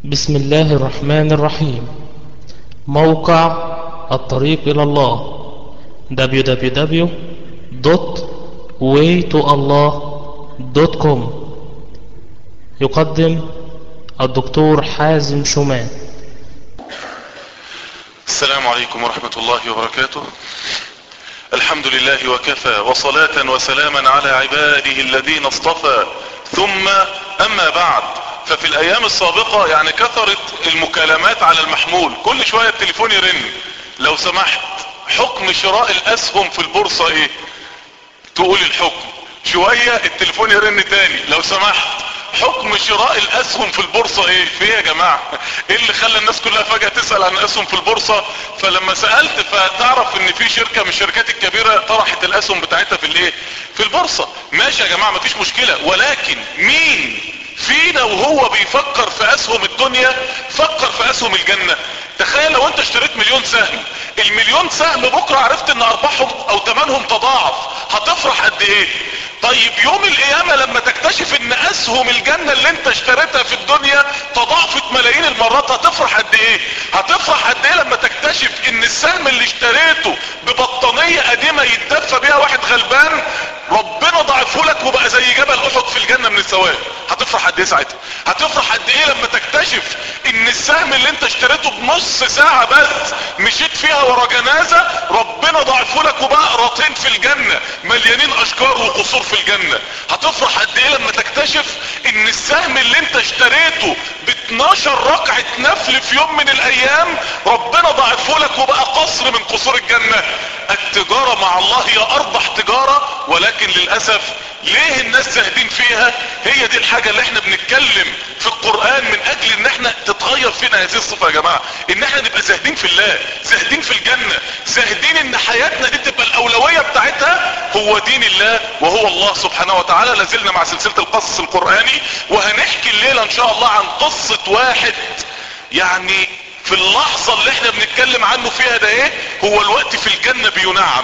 بسم الله الرحمن الرحيم موقع الطريق إلى الله www.waytoallah.com يقدم الدكتور حازم شومان السلام عليكم ورحمة الله وبركاته الحمد لله وكفى وصلاة وسلاما على عباده الذين اصطفى ثم اما بعد ففي الايام السابقة يعني كثرت المكالمات على المحمول كل شوية التليفون يرن لو سمحت حكم شراء الاسهم في البورصة ايه تقول الحكم شوية التليفون يرن تاني لو سمحت حكم شراء الاسهم في البورصة ايه في ايه يا جماعة ايه اللي خلى الناس كلها فجأة تسأل عن الاسهم في البورصة فلما سألت فتعرف ان في شركة من الشركات الكبيرة طرحت الاسهم بتاعتها في الايه في البورصة ماشي يا جماعة مفيش مشكلة ولكن مين فينا وهو بيفكر في اسهم الدنيا فكر في اسهم الجنة تخيل لو انت اشتريت مليون سهم المليون سهم بكرة عرفت ان ارباحهم او تمنهم تضاعف هتفرح قد ايه طيب يوم القيامة لما تكتشف ان اسهم الجنة اللي انت اشتريتها في الدنيا تضاعفت ملايين المرات هتفرح قد ايه هتفرح قد ايه لما تكتشف ان السهم اللي اشتريته ببطانية قديمة يتدفى بيها واحد غلبان ربنا ضعفه لك وبقى زي جبل احد في الجنة من الثواب هتفرح قد ايه ساعتها هتفرح قد ايه لما تكتشف ان السهم اللي انت اشتريته بنص ساعة بس مشيت فيها ورا جنازة ربنا ضعفه لك وبقى قراطين في الجنة مليانين اشجار وقصور في الجنة هتفرح قد ايه لما تكتشف ان السهم اللي انت اشتريته ب 12 ركعة نفل في يوم من الايام ربنا ضعفه لك وبقى قصر من قصور الجنة التجارة مع الله هي اربح تجارة ولكن للأسف ليه الناس زاهدين فيها هي دي الحاجة اللي احنا بنتكلم في القرآن من اجل ان احنا تتغير فينا هذه الصفة يا جماعة ان احنا نبقى زاهدين في الله زاهدين في الجنة زاهدين ان حياتنا دي تبقى الاولوية بتاعتها هو دين الله وهو الله سبحانه وتعالى لازلنا مع سلسلة القصص القرآني وهنحكي الليلة ان شاء الله عن قصة واحد يعني في اللحظة اللي احنا بنتكلم عنه فيها ده ايه هو الوقت في الجنة بينعم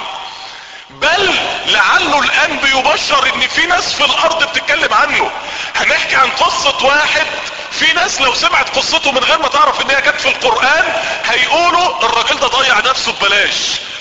بل لعله الان بيبشر ان في ناس في الارض بتتكلم عنه هنحكي عن قصة واحد في ناس لو سمعت قصته من غير ما تعرف ان هي جت في القرآن هيقولوا الراجل ده ضيع نفسه ببلاش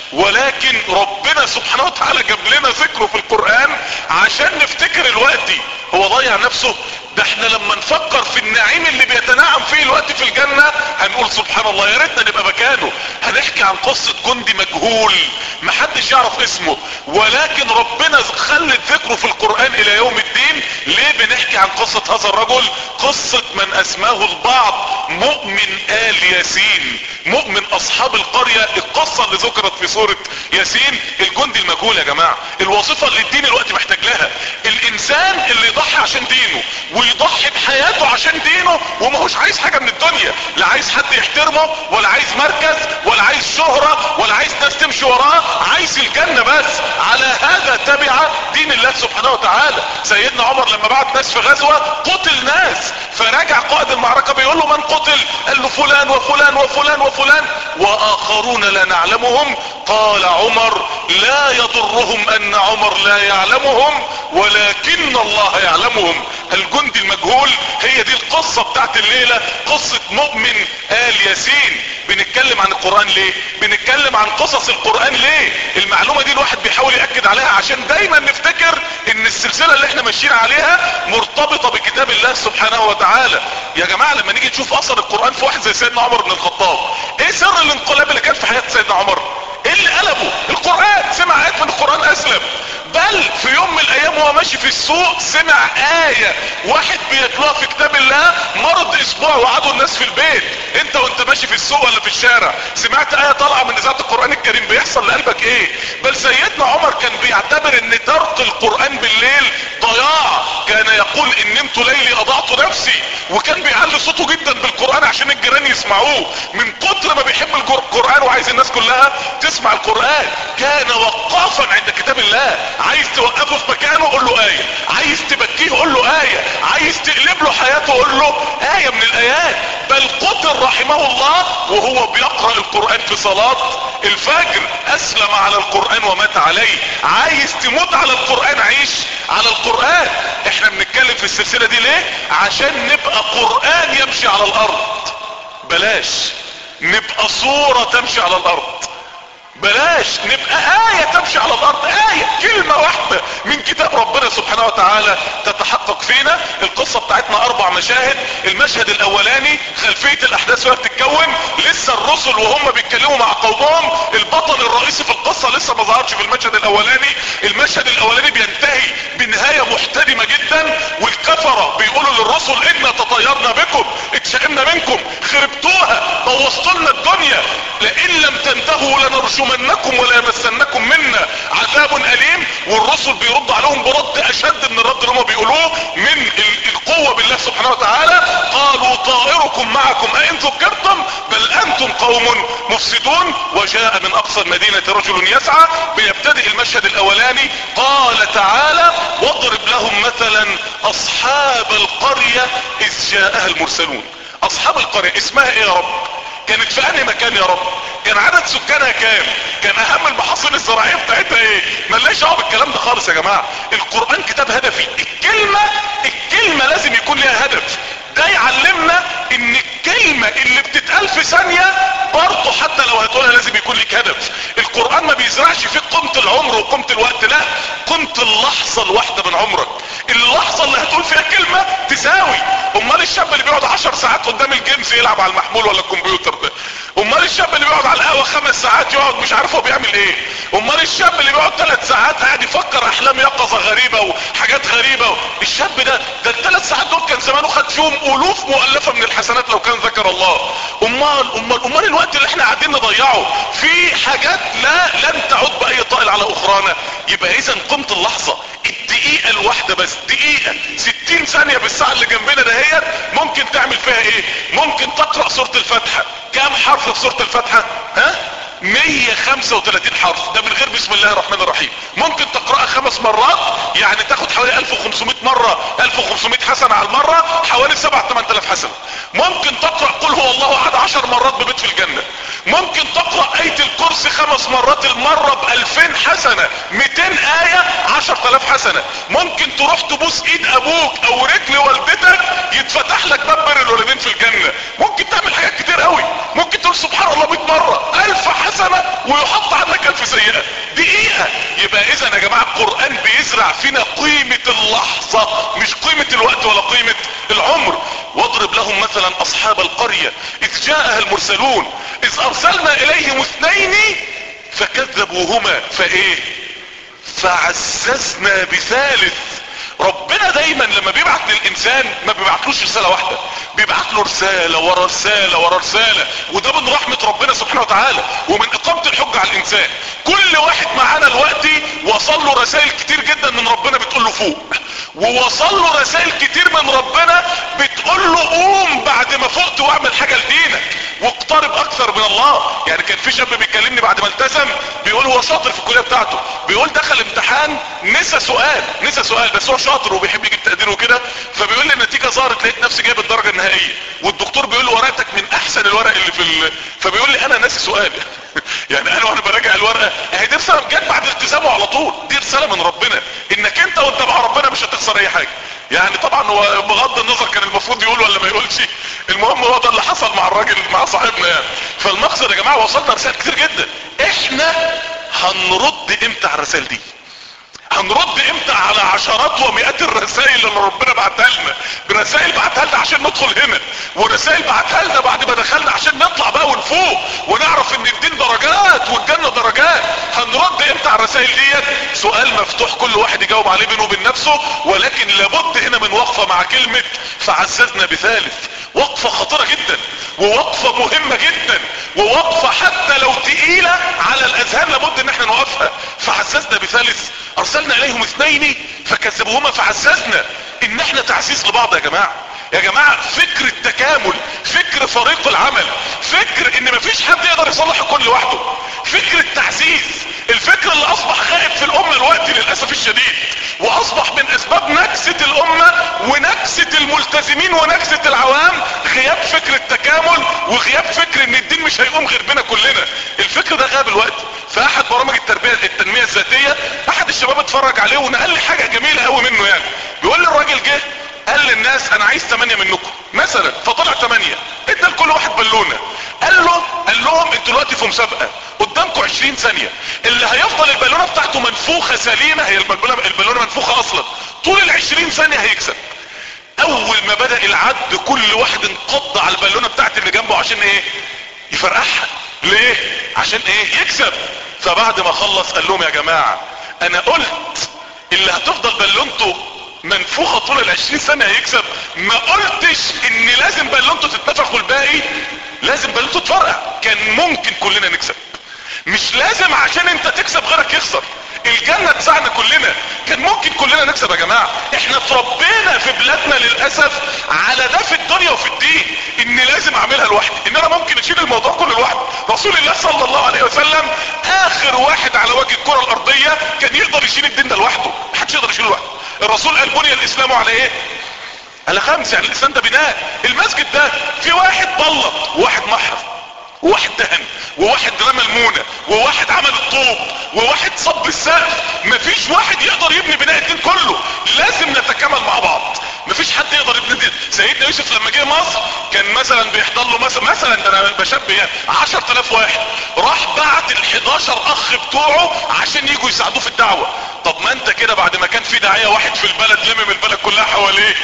ولكن ربنا سبحانه وتعالى جاب لنا ذكره في القرآن عشان نفتكر الوقت هو ضيع نفسه ده احنا لما نفكر في النعيم اللي بيتنعم فيه الوقت في الجنة هنقول سبحان الله يا ريتنا نبقى مكانه هنحكي عن قصة جندي مجهول محدش يعرف اسمه ولكن ربنا خلت ذكره في القرآن الى يوم الدين ليه بنحكي عن قصة هذا الرجل قصة من اسماه البعض مؤمن آل ياسين مؤمن اصحاب القرية القصة اللي ذكرت في سورة ياسين الجندي المجهول يا جماعة الوظيفة اللي الدين الوقت محتاج لها الانسان اللي يضحي عشان دينه ويضحي بحياته عشان دينه وما هوش عايز حاجة من الدنيا لا عايز حد يحترمه ولا عايز مركز ولا عايز شهرة ولا عايز ناس تمشي وراه عايز الجنة بس على هذا تبع دين الله سبحانه وتعالى سيدنا عمر لما بعت ناس في غزوة قتل ناس فرجع قائد المعركة بيقول له من قتل قال له فلان وفلان وفلان وفلان واخرون لا نعلمهم قال عمر لا يضرهم ان عمر لا يعلمهم ولكن الله يعلمهم الجندي المجهول هي دي القصة بتاعت الليلة قصة مؤمن آل ياسين بنتكلم عن القرآن ليه بنتكلم عن قصص القرآن ليه المعلومة دي الواحد بيحاول يأكد عليها عشان دايما نفتكر ان السلسلة اللي احنا ماشيين عليها مرتبطة بكتاب الله سبحانه وتعالى يا جماعة لما نيجي نشوف اثر القرآن في واحد زي سيدنا عمر بن الخطاب ايه سر الانقلاب اللي كان في حياة سيدنا عمر ايه اللي قلبه القرآن سمع ايات من القرآن اسلم بل في يوم من الايام وهو ماشي في السوق سمع آية واحد بيتلوها في كتاب الله مرض اسبوع وقعدوا الناس في البيت انت وانت ماشي في السوق ولا في الشارع سمعت آية طالعة من اذاعة القرآن الكريم بيحصل لقلبك ايه بل سيدنا عمر كان بيعتبر ان ترك القرآن بالليل ضياع كان يقول ان نمت ليلي اضعت نفسي وكان بيعلي صوته جدا بالقرآن عشان الجيران يسمعوه من كتر ما بيحب القرآن وعايز الناس كلها تسمع القرآن كان وقافا عند كتاب الله عايز توقفه في مكانه قول له آية عايز تبكيه قول له آية عايز تقلب له حياته قول له آية من الآيات بل قتل رحمه الله وهو بيقرأ القرآن في صلاة الفجر اسلم على القرآن ومات عليه عايز تموت على القرآن عيش على القرآن احنا بنتكلم في السلسلة دي ليه عشان نبقى قرآن يمشي على الارض بلاش نبقى صورة تمشي على الارض بلاش نبقى آية تمشي على الأرض آية كلمة واحدة من كتاب ربنا سبحانه وتعالى تتحقق فينا القصة بتاعتنا أربع مشاهد المشهد الأولاني خلفية الأحداث وهي بتتكون لسه الرسل وهم بيتكلموا مع قومهم البطل الرئيسي في القصة لسه ما ظهرش في المشهد الأولاني المشهد الأولاني بينتهي بنهاية محترمة جدا والكفرة بيقولوا للرسل إنا تطيرنا بكم اتشائمنا منكم خربتوها بوظتوا لنا الدنيا لئن لم تنتهوا لنرجمنكم ولا يمسنكم منا عذاب اليم والرسل بيرد عليهم برد اشد من الرد اللي هم بيقولوه من القوة بالله سبحانه وتعالى قالوا طائركم معكم ائن ذكرتم بل انتم قوم مفسدون وجاء من اقصى المدينة رجل يسعى بيبتدئ المشهد الاولاني قال تعالى واضرب لهم مثلا اصحاب القرية اذ جاءها المرسلون اصحاب القرية اسمها ايه يا رب كانت في انهي مكان يا رب كان عدد سكانها كام كان اهم المحاصيل الزراعيه بتاعتها ايه ملناش دعوه بالكلام ده خالص يا جماعه القران كتاب هدفي الكلمه الكلمه لازم يكون لها هدف ده يعلمنا ان الكلمة اللي بتتقال في ثانية برضه حتى لو هتقولها لازم يكون لك هدف القرآن ما بيزرعش فيك قيمة العمر وقيمة الوقت لا قيمة اللحظة الواحدة من عمرك اللحظة اللي هتقول فيها كلمة تساوي امال الشاب اللي بيقعد عشر ساعات قدام الجيمز يلعب على المحمول ولا الكمبيوتر ده امال الشاب اللي بيقعد على القهوة خمس ساعات يقعد مش عارف هو بيعمل ايه امال الشاب اللي بيقعد ثلاث ساعات قاعد يفكر احلام يقظة غريبة وحاجات غريبة الشاب ده ده الثلاث ساعات دول كان زمانه خد فيهم الوف مؤلفة من الحسنات لو كان ذكر الله امال امال امال الوقت اللي احنا قاعدين نضيعه في حاجات لا لن تعود باي طائل على اخرانا يبقى اذا قيمة اللحظة الدقيقة الواحدة بس دقيقة ستين ثانية بالساعة اللي جنبنا دهيت ممكن تعمل فيها ايه ممكن تقرأ سورة الفاتحة كام حرف في سورة الفاتحة ها 135 حرف ده من غير بسم الله الرحمن الرحيم ممكن تقرأها خمس مرات يعني تاخد حوالي 1500 مرة 1500 حسنة على المرة حوالي 7 8000 حسنة ممكن تقرأ قل هو الله احد 10 مرات ببيت في الجنة ممكن تقرأ آية الكرسي خمس مرات المرة ب 2000 حسنة 200 آية 10000 حسنة ممكن تروح تبوس ايد ابوك او رجل والدتك يتفتح لك باب بر الوالدين في الجنة ممكن تعمل حاجات كتير قوي ممكن تقول سبحان الله 100 مرة 1000 حسنة ويحط عنك 1000 سيئة دقيقة يبقى اذا يا جماعة القرآن بيزرع فينا قيمة اللحظة مش قيمة الوقت ولا قيمة العمر واضرب لهم مثلا اصحاب القرية اذ جاءها المرسلون اذ ارسلنا اليهم اثنين فكذبوهما فايه فعززنا بثالث ربنا دايما لما بيبعت للانسان ما بيبعتلوش رسالة واحدة بيبعت له رسالة ورا رسالة ورا رسالة وده من رحمة ربنا سبحانه وتعالى ومن اقامة الحجة على الانسان كل واحد معانا دلوقتي وصل له رسائل كتير جدا من ربنا بتقول له فوق ووصل له رسائل كتير من ربنا بتقول له قوم بعد ما فقت واعمل حاجة لدينك واقترب اكثر من الله يعني كان في شاب بيكلمني بعد ما التزم بيقول هو شاطر في الكلية بتاعته بيقول دخل امتحان نسى سؤال نسى سؤال بس هو شاطر وبيحب يجيب تقدير وكده فبيقول لي النتيجة ظهرت لقيت نفسي جايب الدرجة النهائية والدكتور بيقول له ورقتك من احسن الورق اللي في ال... فبيقول لي انا ناسي سؤال يعني انا وانا براجع الورقة اهي دي رسالة جت بعد التزامه على طول دي رسالة من ربنا انك انت وانت مع ربنا مش هتخسر اي حاجة يعني طبعا هو بغض النظر كان المفروض يقول ولا ما يقولش المهم هو ده اللي حصل مع الراجل مع صاحبنا يعني فالمقصد يا جماعة وصلنا رسائل كتير جدا احنا هنرد امتى على الرسائل دي هنرد امتى على عشرات ومئات الرسائل اللي ربنا بعتها لنا برسائل بعتها لنا عشان ندخل هنا ورسائل بعتها لنا بعد ما دخلنا عشان نطلع بقى ونفوق ونعرف ان الدين درجات والجنة درجات هنرد امتى على الرسائل ديت سؤال مفتوح كل واحد يجاوب عليه بينه وبين نفسه ولكن لابد هنا من وقفة مع كلمة فعززنا بثالث وقفة خطيرة جدا ووقفة مهمة جدا ووقفة حتى لو تقيلة على الاذهان لابد ان احنا نوقفها فعززنا بثالث ارسلنا اليهم اثنين فكذبوهما فعززنا ان احنا تعزيز لبعض يا جماعة يا جماعة فكر التكامل فكر فريق العمل فكر ان مفيش حد يقدر يصلح الكون لوحده فكر التعزيز الفكر اللي اصبح غائب في الامة الوقت للأسف الشديد واصبح من اسباب نكسة الامة ونكسة الملتزمين ونكسة العوام غياب فكر التكامل وغياب فكر ان الدين مش هيقوم غير بينا كلنا الفكر ده غاب الوقت في احد برامج التربيه التنميه الذاتيه احد الشباب اتفرج عليه ونقل لي حاجه جميله قوي منه يعني بيقول لي الراجل جه قال للناس انا عايز ثمانية منكم مثلا فطلع ثمانية ادى لكل واحد بالونة قال له قال لهم انتوا دلوقتي في مسابقة قدامكم 20 ثانية اللي هيفضل البالونة بتاعته منفوخة سليمة هي البالونة, البالونة منفوخة اصلا طول ال 20 ثانية هيكسب اول ما بدأ العد كل واحد انقض على البالونة بتاعت اللي جنبه عشان ايه يفرقعها ليه عشان ايه يكسب فبعد ما خلص قال لهم يا جماعة انا قلت اللي هتفضل بالونته منفوخة طول العشرين سنة هيكسب ما قلتش ان لازم بالونته تتنفخ والباقي لازم بالونته تفرقع كان ممكن كلنا نكسب مش لازم عشان انت تكسب غيرك يخسر الجنة تساعدنا كلنا كان ممكن كلنا نكسب يا جماعة احنا اتربينا في بلادنا للأسف على ده في الدنيا وفي الدين ان لازم اعملها لوحدي ان انا ممكن اشيل الموضوع كله لوحدي رسول الله صلى الله عليه وسلم اخر واحد على وجه الكرة الارضية كان يقدر يشيل الدين ده لوحده محدش يقدر يشيله لوحده الرسول قال بني الاسلام على ايه على خمس يعني الاسلام ده بناء المسجد ده في واحد بلط وواحد محر وواحد دهن وواحد رمى المونة وواحد عمل الطوب وواحد صب السقف مفيش واحد يقدر يبني بناء الدين كله لازم نتكامل مع بعض مفيش حد يقدر يبني الدين سيدنا يوسف لما جه مصر كان مثلا بيحضر له مثلا مثلا ده انا بشبه يعني 10000 واحد راح بعت ال 11 اخ بتوعه عشان يجوا يساعدوه في الدعوه طب ما انت كده بعد ما كان في داعيه واحد في البلد لمم البلد كلها حواليه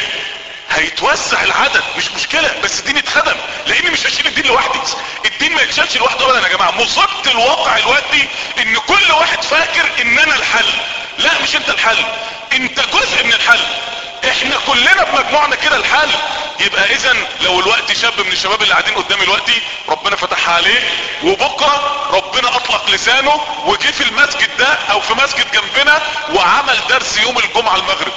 هيتوسع العدد مش مشكلة بس الدين اتخدم لاني مش هشيل الدين لوحدي الدين ما يتشالش لوحده ابدا يا جماعة مصيبة الواقع الوقتي ان كل واحد فاكر ان انا الحل لا مش انت الحل انت جزء من الحل احنا كلنا بمجموعنا كده الحل يبقى اذا لو الوقت شاب من الشباب اللي قاعدين قدامي دلوقتي ربنا فتحها عليه وبكرة ربنا اطلق لسانه وجه في المسجد ده او في مسجد جنبنا وعمل درس يوم الجمعة المغرب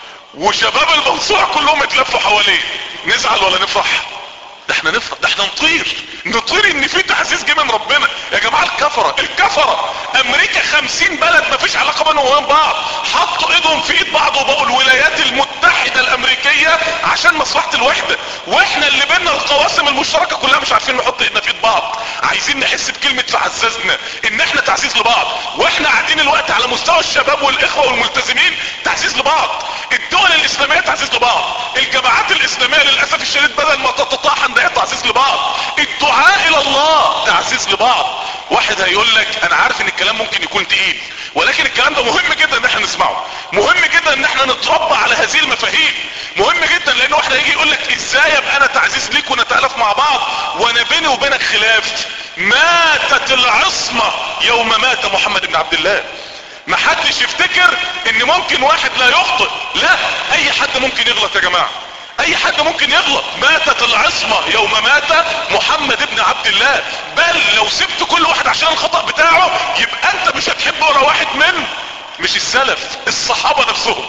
وشباب المنصورة كلهم اتلفوا حواليه نزعل ولا نفرح ده احنا نفرح ده احنا نطير نطير ان في تحسيس جه من ربنا يا جماعة الكفرة الكفرة امريكا خمسين بلد مفيش علاقة بينهم وبين بعض حطوا ايدهم في ايد بعض وبقوا الولايات المتحدة الامريكية عشان مصلحة الوحدة واحنا اللي بينا القواسم المشتركة كلها مش عارفين نحط ايدنا في ايد بعض عايزين نحس بكلمة تعززنا ان احنا تعزيز لبعض واحنا قاعدين الوقت على مستوى الشباب والاخوة والملتزمين تعزيز لبعض الدول الاسلامية تعزيز لبعض الجماعات الاسلامية للاسف الشديد بدل ما تتطاحن ده تعزيز لبعض الدعاء الى الله تعزيز لبعض واحد هيقول لك انا عارف ان الكلام ممكن يكون تقيل ولكن الكلام ده مهم جدا ان احنا نسمعه مهم جدا ان احنا نتربى على هذه المفاهيم مهم جدا لان واحد هيجي يقول لك ازاي ابقى انا تعزيز ليك ونتالف مع بعض وانا بيني وبينك خلاف ماتت العصمة يوم مات محمد بن عبد الله ما حدش يفتكر ان ممكن واحد لا يخطئ لا اي حد ممكن يغلط يا جماعة اي حد ممكن يغلط ماتت العصمة يوم مات محمد بن عبد الله بل لو سبت كل واحد عشان الخطأ بتاعه يبقى انت مش هتحب ولا واحد من مش السلف الصحابة نفسهم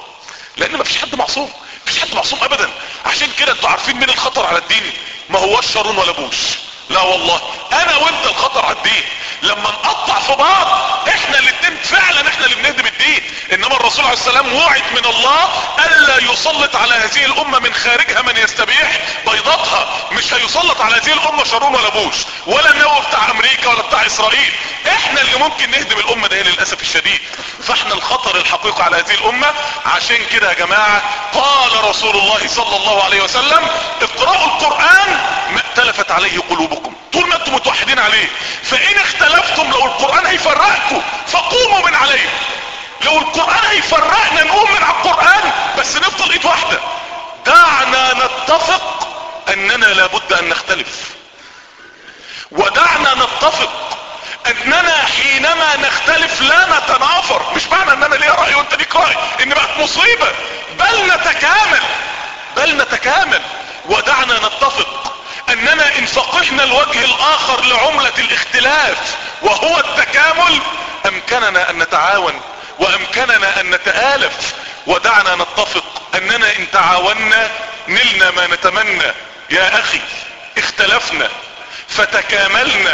لان مفيش حد معصوم مفيش حد معصوم ابدا عشان كده انتوا عارفين مين الخطر على الدين ما هوش شارون ولا بوش لا والله انا وانت الخطر على الدين لما نقطع في بعض احنا الاتنين فعلا احنا اللي بنهدم الدين انما الرسول عليه السلام وعد من الله الا يسلط على هذه الامة من خارجها من يستبيح بيضاتها مش هيسلط على هذه الامة شارون ولا بوش ولا النووي بتاع امريكا ولا بتاع اسرائيل احنا اللي ممكن نهدم الامة ده للاسف الشديد فاحنا الخطر الحقيقي على هذه الامة عشان كده يا جماعة قال رسول الله صلى الله عليه وسلم اقرأوا القرآن ما ائتلفت عليه قلوبكم طول ما انتم متوحدين عليه فان اختلفتم لو القرآن هيفرقكم فقوموا من عليه لو القرآن هيفرقنا نقوم من على القرآن بس نفضل ايد واحدة دعنا نتفق اننا لابد ان نختلف ودعنا نتفق اننا حينما نختلف لا نتنافر مش معنى ان انا ليا رأي وانت ليك رأي ان بقت مصيبة بل نتكامل بل نتكامل ودعنا نتفق اننا ان فقهنا الوجه الاخر لعملة الاختلاف وهو التكامل امكننا ان نتعاون وامكننا ان نتآلف ودعنا نتفق اننا ان تعاوننا نلنا ما نتمنى يا اخي اختلفنا فتكاملنا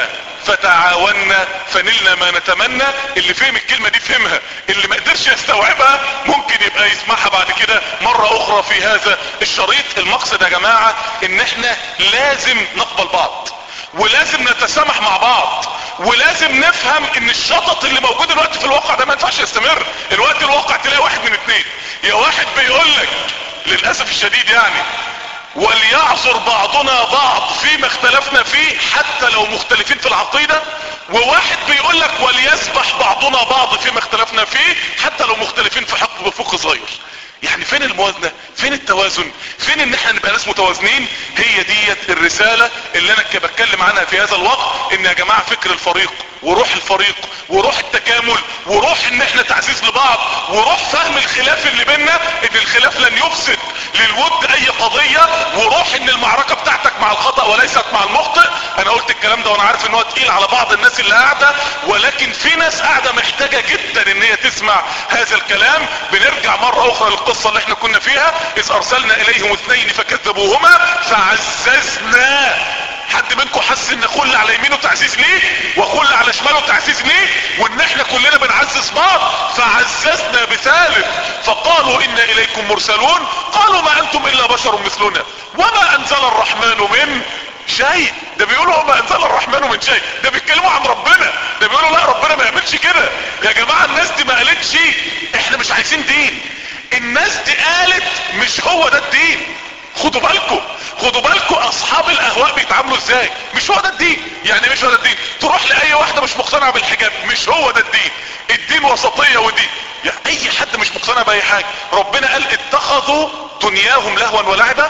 فتعاوننا فنلنا ما نتمنى اللي فهم الكلمة دي فهمها اللي ما قدرش يستوعبها ممكن يبقى يسمعها بعد كده مرة اخرى في هذا الشريط المقصد يا جماعة ان احنا لازم نقبل بعض ولازم نتسامح مع بعض ولازم نفهم ان الشطط اللي موجود الوقت في الواقع ده ما ينفعش يستمر الوقت الواقع تلاقي واحد من اتنين يا واحد بيقول لك للاسف الشديد يعني وليعذر بعضنا بعض فيما اختلفنا فيه حتى لو مختلفين في العقيدة وواحد بيقول لك وليسبح بعضنا بعض فيما اختلفنا فيه حتى لو مختلفين في حق بفوق صغير يعني فين الموازنة فين التوازن فين ان احنا نبقى ناس متوازنين هي ديت الرسالة اللي انا بتكلم عنها في هذا الوقت ان يا جماعة فكر الفريق وروح الفريق وروح التكامل وروح ان احنا تعزيز لبعض وروح فهم الخلاف اللي بينا ان الخلاف لن يفسد للود اي قضية وروح ان المعركة بتاعتك مع الخطأ وليست مع المخطئ انا قلت الكلام ده وانا عارف ان هو تقيل على بعض الناس اللي قاعدة ولكن في ناس قاعدة محتاجة جدا ان هي تسمع هذا الكلام بنرجع مرة اخرى للقصة اللي احنا كنا فيها اذ ارسلنا اليهم اثنين فكذبوهما فعززنا حد منكم حس ان كل على يمينه تعزيز ليه وكل على شماله تعزيز ليه وان احنا كلنا بنعزز بعض فعززنا بثالث فقالوا انا اليكم مرسلون قالوا ما انتم الا بشر مثلنا وما انزل الرحمن من شيء ده بيقولوا ما انزل الرحمن من شيء ده بيتكلموا عن ربنا ده بيقولوا لا ربنا ما يعملش كده يا جماعة الناس دي ما قالتش احنا مش عايزين دين الناس دي قالت مش هو ده الدين خدوا بالكم خدوا بالكم اصحاب الاهواء بيتعاملوا ازاي مش هو ده الدين يعني مش هو ده الدين تروح لاي واحدة مش مقتنعة بالحجاب مش هو ده الدين الدين وسطية ودين يعني اي حد مش مقتنع باي حاجة ربنا قال اتخذوا دنياهم لهوا ولعبا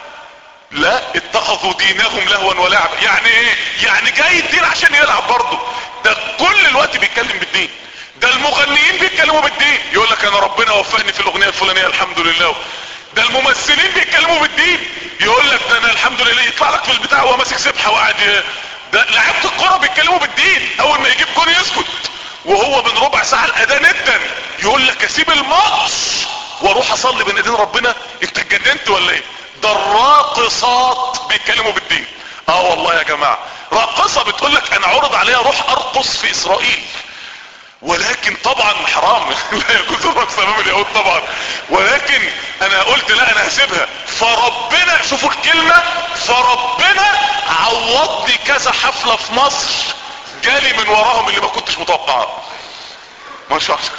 لا اتخذوا دينهم لهوا ولعبا يعني ايه يعني جاي الدين عشان يلعب برضه ده كل الوقت بيتكلم بالدين ده المغنيين بيتكلموا بالدين يقول لك انا ربنا وفقني في الاغنية الفلانية الحمد لله ده الممثلين بيتكلموا بالدين يقول لك ده انا الحمد لله يطلع لك في البتاع وهو ماسك سبحه وقاعد ده لعيبه الكوره بيتكلموا بالدين اول ما يجيب جون يسكت وهو من ربع ساعه الاذان ادن يقول لك اسيب الماتش واروح اصلي بين ايدين ربنا انت اتجننت ولا ايه ده الراقصات بيتكلموا بالدين اه والله يا جماعه راقصه بتقول لك انا عرض عليها اروح ارقص في اسرائيل ولكن طبعا حرام لا يجوز الرقص امام اليهود طبعا ولكن انا قلت لا انا هسيبها فربنا شوفوا الكلمة فربنا عوضني كذا حفلة في مصر جالي من وراهم اللي ما كنتش متوقعه ما شاء الله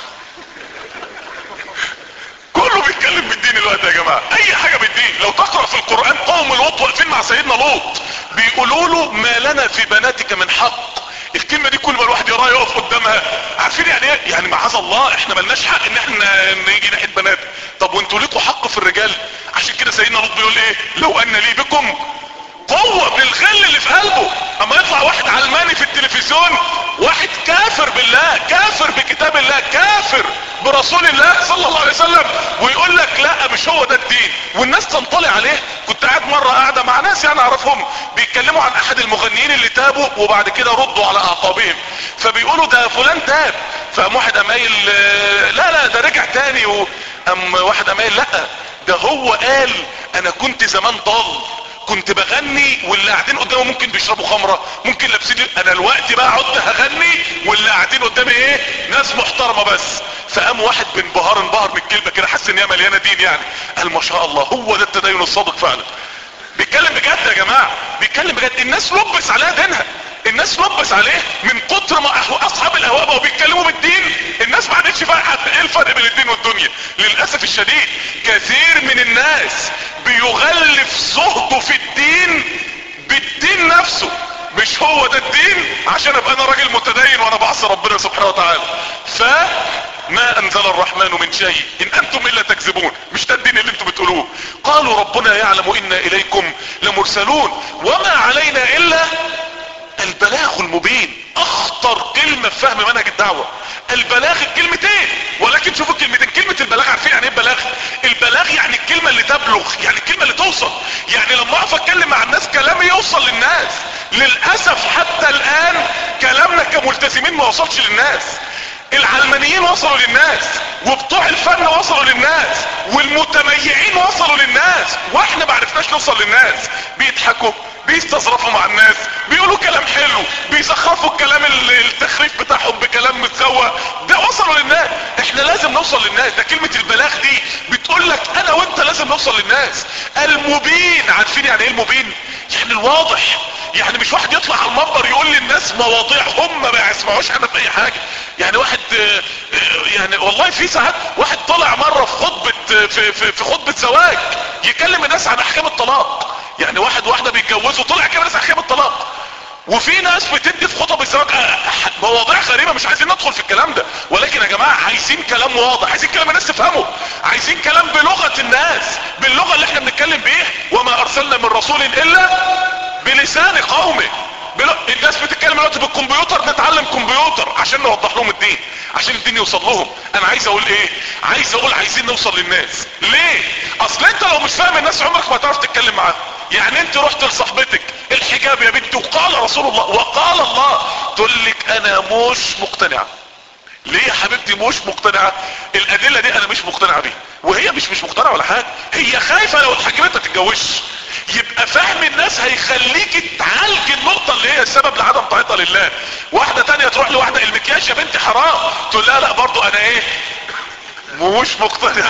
كله بيتكلم بالدين الوقت يا جماعة اي حاجة بالدين لو تقرأ في القرآن قوم لوط واقفين مع سيدنا لوط بيقولوا له ما لنا في بناتك من حق الكلمة دي كل ما الواحد يراها يقف قدامها عارفين يعني ايه يعني معاذ الله احنا ملناش حق ان احنا نيجي ناحية بنات طب وانتوا ليكوا حق في الرجال عشان كده سيدنا لوط بيقول ايه لو ان لي بكم قوة بالغل اللي في قلبه اما يطلع واحد علماني في التلفزيون واحد كافر بالله كافر بكتاب الله كافر برسول الله صلى الله عليه وسلم ويقول لك لا مش هو ده الدين والناس تنطلع عليه كنت قاعد مرة قاعدة مع ناس يعني اعرفهم بيتكلموا عن احد المغنيين اللي تابوا وبعد كده ردوا على اعقابهم فبيقولوا ده فلان تاب فقام واحد قام قايل لا لا ده رجع تاني وقام واحد قام قايل لا ده هو قال انا كنت زمان ضال كنت بغني واللي قاعدين قدامي ممكن بيشربوا خمرة ممكن لابسين انا الوقت بقى عدت هغني واللي قاعدين قدامي ايه ناس محترمة بس فقام واحد بانبهار انبهر من الكلمة كده حس ان هي مليانة دين يعني قال ما شاء الله هو ده التدين الصادق فعلا بيتكلم بجد يا جماعة بيتكلم بجد الناس لبس عليها دينها الناس لبس عليه من كتر ما اصحاب الاهواء بقوا بيتكلموا بالدين الناس ما عادتش فاهمه ايه الفرق بين الدين والدنيا للاسف الشديد كثير من الناس بيغلف زهده في الدين بالدين نفسه مش هو ده الدين عشان ابقى انا راجل متدين وانا بعصي ربنا سبحانه وتعالى ف ما انزل الرحمن من شيء ان انتم الا تكذبون مش ده الدين اللي انتم بتقولوه قالوا ربنا يعلم انا اليكم لمرسلون وما علينا الا البلاغ المبين اخطر كلمة في فهم منهج الدعوة البلاغ الكلمتين ولكن شوفوا الكلمتين كلمة البلاغ عارفين يعني ايه البلاغ البلاغ يعني الكلمة اللي تبلغ يعني الكلمة اللي توصل يعني لما اقف اتكلم مع الناس كلامي يوصل للناس للأسف حتى الان كلامنا كملتزمين ما وصلش للناس العلمانيين وصلوا للناس وبتوع الفن وصلوا للناس والمتميعين وصلوا للناس واحنا ما عرفناش نوصل للناس بيضحكوا بيستظرفوا مع الناس بيقولوا كلام حلو بيسخفوا الكلام التخريف بتاعهم بكلام متسوى ده وصلوا للناس احنا لازم نوصل للناس ده كلمة البلاغ دي بتقول لك انا وانت لازم نوصل للناس المبين عارفين يعني ايه المبين يعني الواضح يعني مش واحد يطلع على المنبر يقول للناس مواضيع هم ما يسمعوش عنها في اي حاجة يعني واحد يعني والله في ساعات واحد طلع مرة في خطبة في, في, في خطبة زواج يكلم الناس عن احكام الطلاق يعني واحد واحدة بيتجوزوا طلع كده الناس احكام الطلاق وفي ناس بتدي في خطب الزواج مواضيع غريبة مش عايزين ندخل في الكلام ده ولكن يا جماعة عايزين كلام واضح عايزين كلام الناس تفهمه عايزين كلام بلغة الناس باللغة اللي احنا بنتكلم بيها وما ارسلنا من رسول الا بلسان قومه بل... الناس بتتكلم دلوقتي بالكمبيوتر نتعلم كمبيوتر عشان نوضح لهم الدين عشان الدين يوصل لهم انا عايز اقول ايه عايز اقول عايزين نوصل للناس ليه اصل انت لو مش فاهم الناس عمرك ما تعرف تتكلم معاها يعني انت رحت لصاحبتك الحجاب يا بنتي وقال رسول الله وقال الله تقول لك انا مش مقتنعه ليه يا حبيبتي مش مقتنعة الادلة دي انا مش مقتنعة بيها وهي مش مش مقتنعة ولا حاجة هي خايفة لو اتحجبت ما تتجوزش يبقى فهم الناس هيخليك تعالج النقطة اللي هي السبب لعدم طاعتها لله واحدة تانية تروح لواحدة المكياج يا بنتي حرام تقول لا لا برضو انا ايه مش مقتنع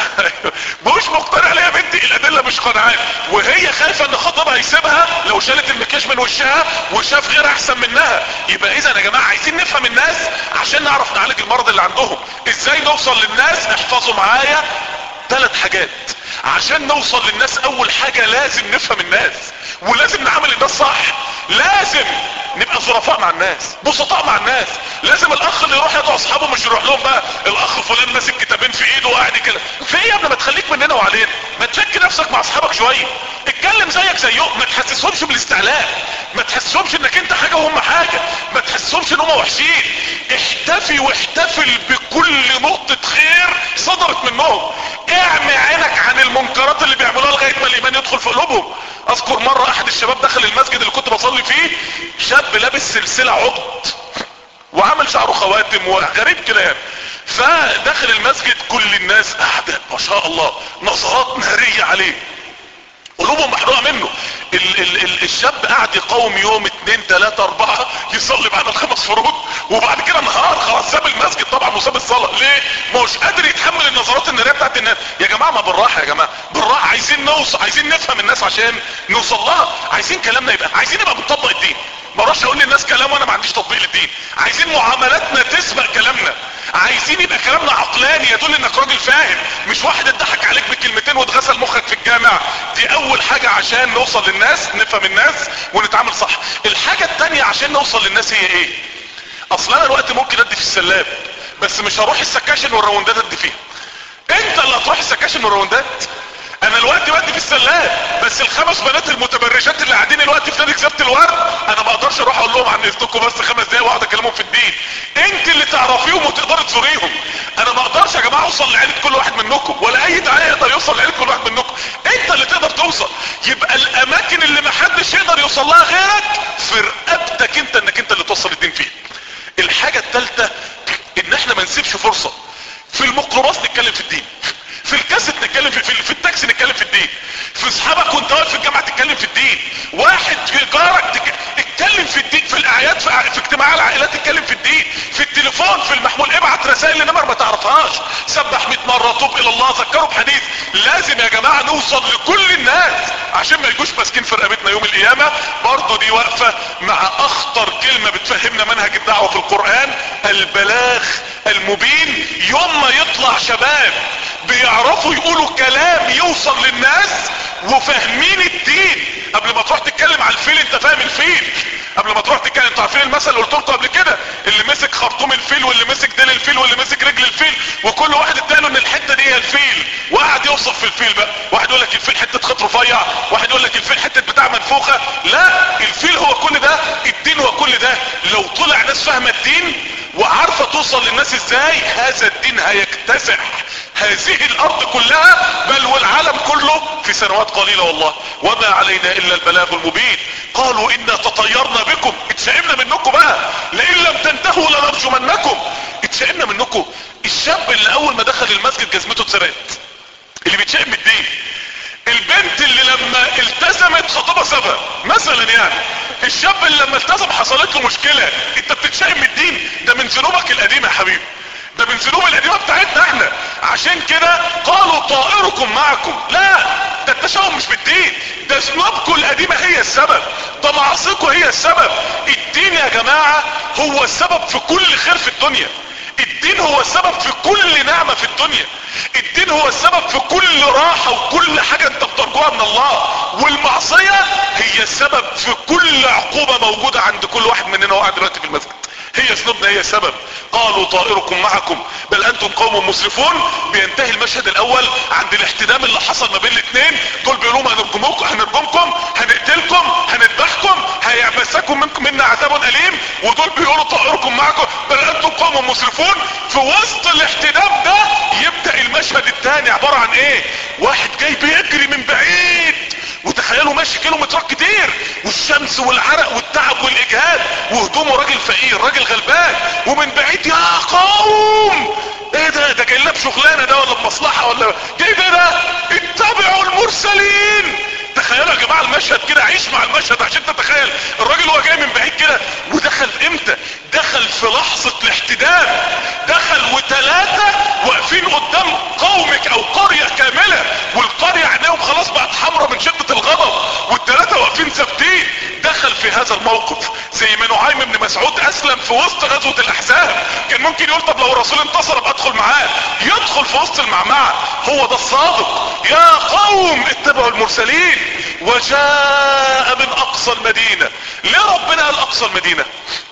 مش مقتنع ليه يا بنتي الادله مش قنعان وهي خايفه ان خطيبها يسيبها لو شالت المكياج من وشها وشاف غير احسن منها يبقى اذا يا جماعه عايزين نفهم الناس عشان نعرف نعالج المرض اللي عندهم ازاي نوصل للناس احفظوا معايا ثلاث حاجات عشان نوصل للناس اول حاجة لازم نفهم الناس ولازم نعامل الناس صح لازم نبقى ظرفاء مع الناس بسطاء مع الناس لازم الاخ اللي يروح يدعو اصحابه مش يروح لهم بقى الاخ فلان ماسك كتابين في ايده وقاعد كده في ايه يا ابني ما تخليك مننا وعلينا ما تفك نفسك مع اصحابك شويه اتكلم زيك زيهم ما تحسسهمش بالاستعلاء ما تحسسهمش انك انت حاجه وهم حاجه ما تحسسهمش ان هم وحشين احتفي واحتفل بكل نقطه خير صدرت منهم اعمي عينك عن المنكرات اللي بيعملوها لغايه ما الايمان يدخل في قلوبهم اذكر مره احد الشباب دخل المسجد اللي كنت بصلي فيه شاب لابس سلسله عقد وعمل شعره خواتم وغريب كده يعني فدخل المسجد كل الناس قاعده ما شاء الله نظرات ناريه عليه قلوبهم محروقه منه ال ال ال الشاب قاعد يقاوم يوم اتنين تلاتة اربعة يصلي بعد الخمس فروض وبعد كده نهار خلاص ساب المسجد طبعا وساب الصلاة ليه ما هوش قادر يتحمل النظرات النارية بتاعت الناس يا جماعة ما بالراحة يا جماعة بالراحة عايزين نوصل عايزين نفهم الناس عشان نوصل لها عايزين كلامنا يبقى عايزين نبقى بنطبق الدين ما اروحش اقول للناس كلام وانا ما عنديش تطبيق للدين عايزين معاملاتنا تسبق كلامنا عايزين يبقى كلامنا عقلاني يدل انك راجل فاهم مش واحد اتضحك عليك بكلمتين واتغسل مخك في الجامع دي اول حاجة عشان نوصل للناس نفهم الناس ونتعامل صح الحاجة التانية عشان نوصل للناس هي ايه اصلا انا الوقت ممكن ادي في السلاب بس مش هروح السكاشن والراوندات ادي فيها انت اللي هتروح السكاشن والراوندات انا الوقت بدي في السلاب بس الخمس بنات المتبرجات اللي قاعدين الوقت في نادي كسبت الورد انا ما اقدرش اروح اقول لهم عن اذنكم بس خمس دقايق واقعد اكلمهم في الدين انت اللي تعرفيهم وتقدري تزوريهم انا ما اقدرش يا جماعه اوصل لعيله كل واحد منكم ولا اي داعيه يقدر يوصل لعيله كل واحد منكم انت اللي تقدر توصل يبقى الاماكن اللي ما حدش يقدر يوصل لها غيرك في رقبتك انت انك انت اللي توصل الدين فيها الحاجه الثالثه ان احنا ما نسيبش فرصه في الميكروباص نتكلم في الدين في الكاسيت نتكلم في, في, في التاكسي نتكلم في الدين في اصحابك وانت واقف في الجامعه تتكلم في الدين واحد في جارك تك... اتكلم في الدين في الاعياد في, في اجتماع العائلات اتكلم في الدين في التليفون في المحمول ابعت رسائل لنمر ما تعرفهاش سبح 100 مره توب الى الله ذكروا بحديث لازم يا جماعه نوصل لكل الناس عشان ما يجوش ماسكين في رقبتنا يوم القيامه برضه دي واقفه مع اخطر كلمه بتفهمنا منهج الدعوه في القران البلاغ المبين يوم ما يطلع شباب بيعرفوا يقولوا كلام يوصل للناس وفاهمين الدين قبل ما تروح تتكلم على الفيل انت فاهم الفيل قبل ما تروح تتكلم انتوا عارفين المثل اللي قلت لكم قبل كده اللي مسك خرطوم الفيل واللي مسك ديل الفيل واللي مسك رجل الفيل وكل واحد اداله ان الحته دي هي الفيل وقعد يوصف في الفيل بقى واحد يقول لك الفيل حته خط رفيع واحد يقول لك الفيل حته بتاع منفوخه لا الفيل هو كل ده الدين هو كل ده لو طلع ناس فاهمه الدين وعارفة توصل للناس ازاي هذا الدين هيكتسح هذه الارض كلها بل والعالم كله في سنوات قليلة والله وما علينا الا البلاغ المبين قالوا انا تطيرنا بكم اتشائمنا منكم بقى لئن لم تنتهوا لنرجمنكم اتشائمنا منكم الشاب اللي اول ما دخل المسجد جزمته اتسرقت اللي بيتشائم من الدين البنت اللي لما التزمت خطيبها سابها مثلا يعني الشاب اللي لما التزم حصلت له مشكلة انت بتتشائم من الدين ده من ذنوبك القديمة يا حبيبي ده من ذنوب القديمة بتاعتنا احنا عشان كده قالوا طائركم معكم لا ده التشاؤم مش بالدين ده ذنوبكم القديمة هي السبب ده معاصيكم هي السبب الدين يا جماعة هو السبب في كل خير في الدنيا الدين هو السبب في كل نعمة في الدنيا الدين هو السبب في كل راحة وكل حاجة انت بترجوها من الله والمعصية هي السبب في كل عقوبة موجودة عند كل واحد مننا وقاعد دلوقتي في المسجد هي ذنوبنا هي سبب قالوا طائركم معكم بل انتم قوم مسرفون بينتهي المشهد الاول عند الاحتدام اللي حصل ما بين الاثنين دول بيقولوا هنرجمكم هنرجمكم هنقتلكم هنذبحكم هيمسكم منكم منا عذاب اليم ودول بيقولوا طائركم معكم بل انتم قوم مسرفون في وسط الاحتدام ده يبدا المشهد الثاني عباره عن ايه واحد جاي بيجري من بعيد وتخيلوا ماشي كيلومترات كتير والشمس والعرق والتعب والاجهاد وهدومه راجل فقير راجل غلبان ومن بعيد يا قوم ايه ده ده جاي لنا بشغلانه ده ولا بمصلحه ولا جاي ده ده اتبعوا المرسلين تخيلوا يا جماعه المشهد كده عيش مع المشهد عشان تتخيل الراجل هو جاي من بعيد كده ودخل امتى دخل في لحظه الاحتدام دخل وثلاثه واقفين قدام قومك او قريه كامله والقريه عينيهم خلاص بقت حمراء من شده الغضب والثلاثه واقفين ثابتين دخل في هذا الموقف زي ما نعيم بن مسعود اسلم في وسط غزوه الاحزاب كان ممكن يقول طب لو الرسول انتصر ابقى ادخل معاه يدخل في وسط المعمعه هو ده الصادق يا قوم اتبعوا المرسلين وجاء من اقصى المدينه ليه ربنا قال اقصى المدينه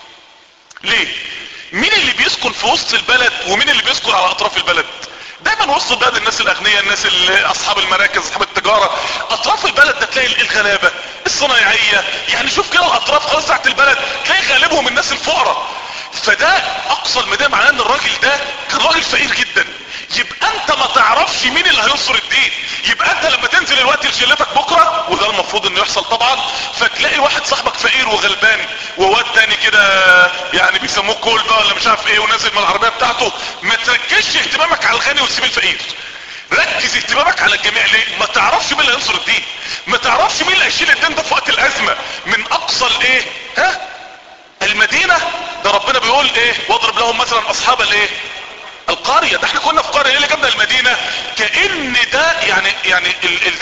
ليه مين اللي بيسكن في وسط البلد ومين اللي بيسكن على اطراف البلد دايما وسط البلد الناس الاغنياء الناس اللي اصحاب المراكز اصحاب التجارة اطراف البلد ده تلاقي الغلابة الصنايعية يعني شوف كده الاطراف خلاص تحت البلد تلاقي غالبهم الناس الفقراء فده اقصى المدينة معناه ان الراجل ده كان راجل فقير جدا يبقى انت ما تعرفش مين اللي هينصر الدين يبقى انت لما تنزل الوقت لشلتك بكرة وده المفروض انه يحصل طبعا فتلاقي واحد صاحبك فقير وغلبان وواد تاني كده يعني بيسموه كول بقى ولا مش عارف ايه ونازل من العربية بتاعته ما تركزش اهتمامك على الغني وتسيب الفقير ركز اهتمامك على الجميع ليه ما تعرفش مين اللي هينصر الدين ما تعرفش مين اللي هيشيل الدين ده في وقت الازمة من اقصى الايه ها المدينة ده ربنا بيقول ايه واضرب لهم مثلا اصحاب الايه القرية ده احنا كنا في قرية ايه اللي جبنا المدينة كأن ده يعني يعني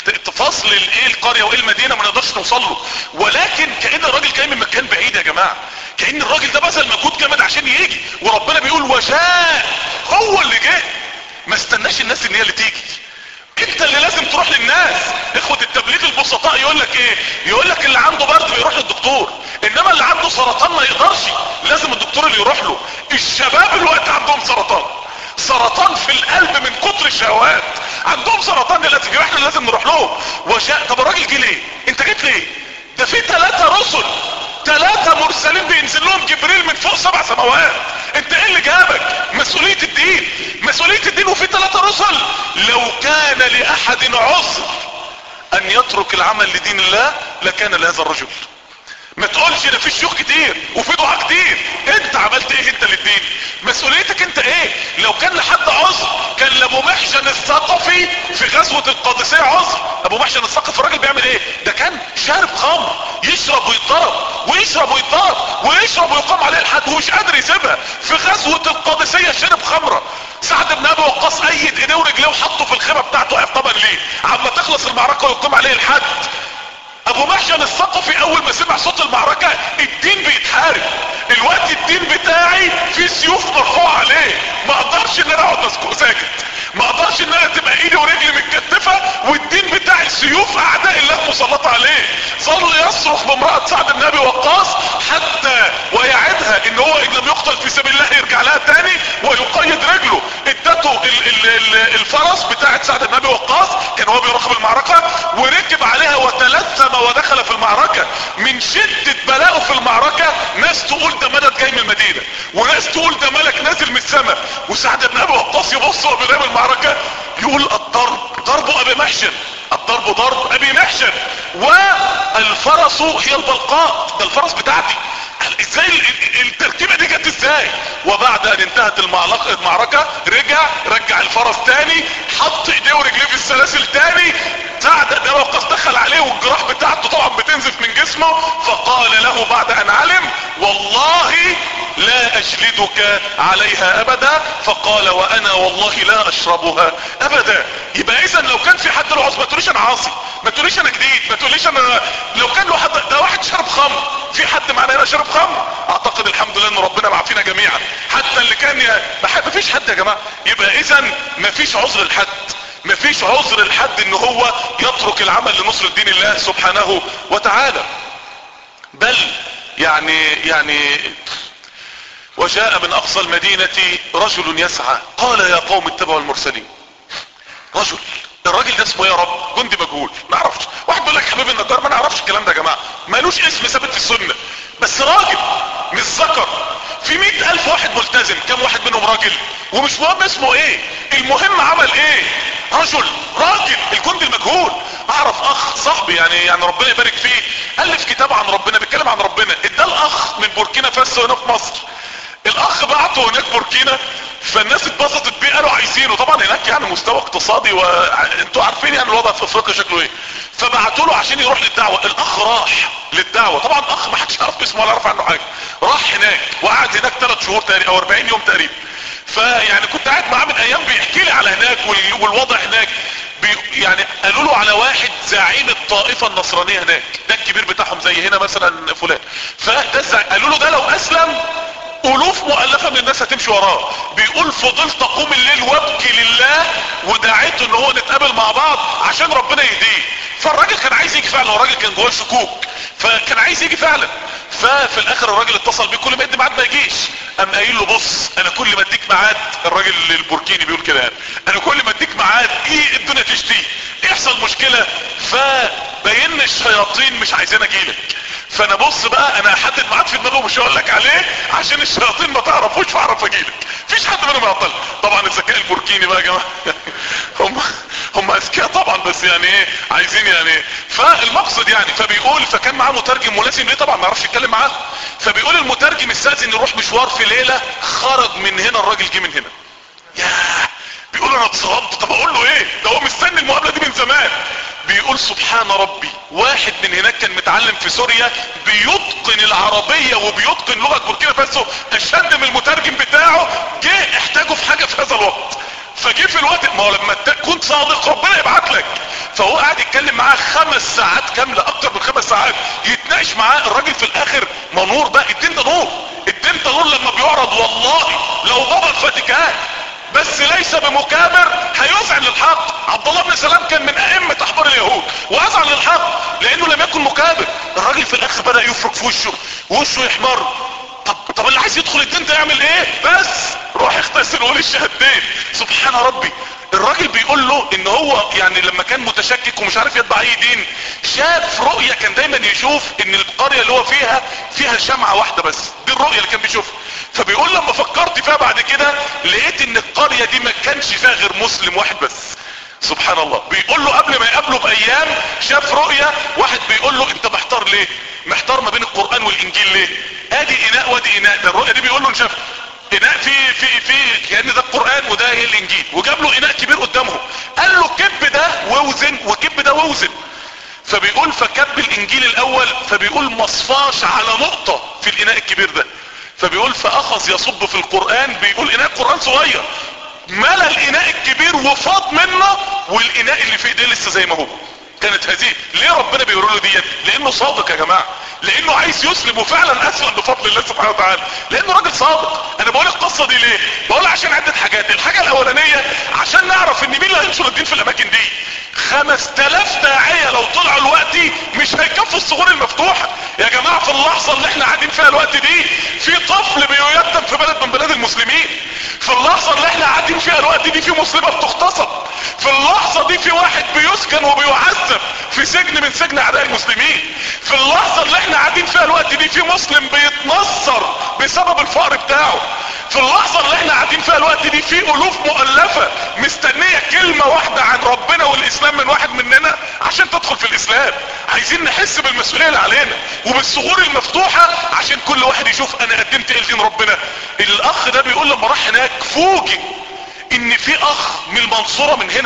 الفصل الايه القرية وايه المدينة ما نقدرش نوصل له ولكن كأن الراجل جاي من مكان بعيد يا جماعة كأن الراجل ده بذل مجهود جامد عشان يجي وربنا بيقول وجاء هو اللي جه ما استناش الناس ان هي اللي تيجي انت اللي لازم تروح للناس اخوة التبليغ البسطاء يقول لك ايه يقول لك اللي عنده برد بيروح للدكتور انما اللي عنده سرطان ما يقدرش لازم الدكتور اللي يروح له الشباب الوقت عندهم سرطان سرطان في القلب من كتر الشهوات عندهم سرطان دلوقتي احنا لازم نروح لهم وشاء طب الراجل جه ليه انت جيت ليه ده في ثلاثة رسل ثلاثة مرسلين بينزل لهم جبريل من فوق سبع سماوات انت ايه اللي جابك مسؤولية الدين مسؤولية الدين وفي ثلاثة رسل لو كان لاحد عذر ان يترك العمل لدين الله لكان لهذا الرجل ما تقولش ده في شيوخ كتير وفي دعاء كتير انت عملت ايه انت للدين مسؤوليتك انت ايه لو كان لحد عذر كان لابو محشن الثقفي في غزوة القادسية عذر ابو محشن الثقفي الراجل بيعمل ايه ده كان شارب خمر يشرب ويتضرب ويشرب ويتضرب ويشرب ويقام عليه الحد ومش قادر يسيبها في غزوة القادسية شرب خمرة سعد بن ابي وقاص ايد ايديه ورجليه وحطه في الخيمة بتاعته طبعا ليه عما تخلص المعركة ويقام عليه الحد ابو محجن الثقفي اول ما سمع صوت المعركة الدين بيتحارب الوقت الدين بتاعي في سيوف مرفوعة عليه ما اقدرش ان انا اقعد ساكت ما اقدرش ان انا تبقى ايدي ورجلي متكتفة والدين بتاع السيوف اعداء الله مسلطة عليه ظل يصرخ بامرأة سعد بن ابي وقاص حتى ويعدها ان هو ان لم يقتل في سبيل الله يرجع لها تاني ويقيد رجله ادته ال ال ال الفرس بتاعت سعد بن ابي وقاص كان هو بيراقب المعركة وركب عليها وتلثم ودخل في المعركة من شدة بلاءه في المعركة ناس تقول ده مدد جاي من المدينة وناس تقول ده ملك نازل من السماء وسعد بن ابي وقاص يبص وهو بيراقب المعركة يقول الضرب ضرب ابي محشن الضرب ضرب ابي محشن والفرس هي البلقاء ده الفرس بتاعتي ازاي التركيبة دي جت ازاي وبعد ان انتهت المعركة رجع رجع الفرس تاني حط ايديه ورجليه في السلاسل تاني سعد بن وقاص دخل عليه والجراح بتاعته طبعا بتنزف من جسمه فقال له بعد ان علم والله لا اجلدك عليها ابدا فقال وانا والله لا اشربها ابدا يبقى اذا لو كان في حد له عصر ما تقوليش انا عاصي ما تقوليش انا جديد ما تقوليش انا لو كان له حد ده واحد شرب خمر في حد معنا هنا شرب خمر اعتقد الحمد لله ان ربنا معافينا جميعا حتى اللي كان ي... ما فيش حد يا جماعه يبقى اذا ما فيش عذر لحد مفيش عذر لحد ان هو يترك العمل لنصر دين الله سبحانه وتعالى بل يعني يعني وجاء من اقصى المدينة رجل يسعى قال يا قوم اتبعوا المرسلين رجل الراجل ده اسمه يا رب جندي مجهول ما اعرفش واحد بيقول لك حبيب النجار ما نعرفش الكلام ده يا جماعه مالوش اسم ثابت في السنه بس راجل مش ذكر في مئة الف واحد ملتزم كم واحد منهم راجل ومش مهم اسمه ايه المهم عمل ايه رجل راجل الجندي المجهول اعرف اخ صاحبي يعني يعني ربنا يبارك فيه الف كتاب عن ربنا بيتكلم عن ربنا ادى الاخ من بوركينا فاسو هنا في مصر الاخ بعته هناك بوركينا فالناس اتبسطت بيه قالوا عايزينه طبعا هناك يعني مستوى اقتصادي وانتوا عارفين يعني الوضع في افريقيا شكله ايه فبعتوا له عشان يروح للدعوة الاخ راح للدعوة طبعا اخ ما حدش يعرف اسمه ولا يعرف عنه حاجة راح هناك وقعد هناك 3 شهور تقريبا او 40 يوم تقريبا فيعني كنت قاعد معاه من ايام بيحكي لي على هناك والوضع هناك بي يعني قالوا له على واحد زعيم الطائفة النصرانية هناك ده الكبير بتاعهم زي هنا مثلا فلان فده الزعيم قالوا له ده لو اسلم الوف مؤلفة من الناس هتمشي وراه بيقول فضلت اقوم الليل وابكي لله ودعيته ان هو نتقابل مع بعض عشان ربنا يهديه فالراجل كان عايز يجي فعلا الراجل كان جواه شكوك فكان عايز يجي فعلا ففي الاخر الراجل اتصل بيه كل ما يدي ميعاد ما يجيش قام قايل له بص انا كل ما اديك ميعاد الراجل البوركيني بيقول كده يعني انا كل ما اديك ميعاد ايه الدنيا تشتي يحصل مشكلة فبين الشياطين مش عايزين اجيلك فانا بص بقى انا هحدد ميعاد في دماغي ومش هقول لك عليه عشان الشياطين ما تعرفوش فاعرف اجيلك مفيش حد منهم يعطل طبعا الذكاء البوركيني بقى يا جماعه هم هم اذكياء طبعا بس يعني ايه عايزين يعني ايه فالمقصد يعني فبيقول فكان معاه مترجم ملازم ليه طبعا ما يعرفش يتكلم معاه فبيقول المترجم استاذن يروح مشوار في ليله خرج من هنا الراجل جه من هنا ياه بيقول انا اتصدمت طب اقول له ايه ده هو مستني المقابله دي من زمان بيقول سبحان ربي واحد من هناك كان متعلم في سوريا بيتقن العربية وبيتقن لغة بوركينا فاسو اشد من المترجم بتاعه جه احتاجه في حاجة في هذا الوقت فجه في الوقت ما هو لما تكون صادق ربنا يبعت لك فهو قاعد يتكلم معاه خمس ساعات كاملة اكتر من خمس ساعات يتناقش معاه الراجل في الاخر ما نور ده الدين ده نور الدين ده نور لما بيعرض والله لو بابا الفاتيكان بس ليس بمكابر هيذعن للحق عبد الله بن سلام كان من ائمة احبار اليهود واذعن للحق لانه لم يكن مكابر الراجل في الاخر بدأ يفرك في وشه ووشه يحمر طب طب اللي عايز يدخل الدين ده يعمل ايه بس روح اغتسل وقول الشهادتين سبحان ربي الراجل بيقول له ان هو يعني لما كان متشكك ومش عارف يتبع اي دين شاف رؤية كان دايما يشوف ان القرية اللي هو فيها فيها شمعة واحدة بس دي الرؤية اللي كان بيشوفها فبيقول لما فكرت فيها بعد كده لقيت ان القرية دي ما كانش فيها غير مسلم واحد بس سبحان الله بيقول له قبل ما يقابله بايام شاف رؤية واحد بيقول له انت محتار ليه محتار ما بين القرآن والانجيل ليه ادي اناء وادي اناء ده الرؤية دي بيقول له شاف اناء في في في كان ده القرآن وده هي الانجيل وجاب له اناء كبير قدامهم قال له كب ده ووزن وكب ده ووزن فبيقول فكب الانجيل الاول فبيقول مصفاش على نقطة في الاناء الكبير ده فبيقول فاخذ يصب في القرآن بيقول اناء القرآن صغير ملا الاناء الكبير وفاض منه والاناء اللي في ايديه لسه زي ما هو كانت هذه ليه ربنا بيقول له ديت لانه صادق يا جماعه لانه عايز يسلم وفعلا اسلم بفضل الله سبحانه وتعالى لانه راجل صادق انا بقول القصه دي ليه بقول عشان عده حاجات الحاجه الاولانيه عشان نعرف ان مين اللي هينشر الدين في الاماكن دي خمس تلاف داعية لو طلعوا الوقت مش هيكفوا الصغور المفتوحة يا جماعة في اللحظة اللي احنا قاعدين فيها الوقت دي في طفل بييتم في بلد من بلاد المسلمين في اللحظة اللي احنا قاعدين فيها الوقت دي في مسلمة بتغتصب في اللحظة دي في واحد بيسكن وبيعذب في سجن من سجن اعداء المسلمين في اللحظة اللي احنا قاعدين فيها الوقت دي في مسلم بيتنصر بسبب الفقر بتاعه في اللحظة اللي احنا قاعدين فيها الوقت دي في الوف مؤلفة مستنية كلمة واحدة عن ربنا والاسلام من واحد مننا عشان تدخل في الاسلام عايزين نحس بالمسؤولية اللي علينا وبالثغور المفتوحة عشان كل واحد يشوف انا قدمت ايه لدين ربنا الاخ ده بيقول لما راح هناك فوجئ ان في اخ من المنصورة من هنا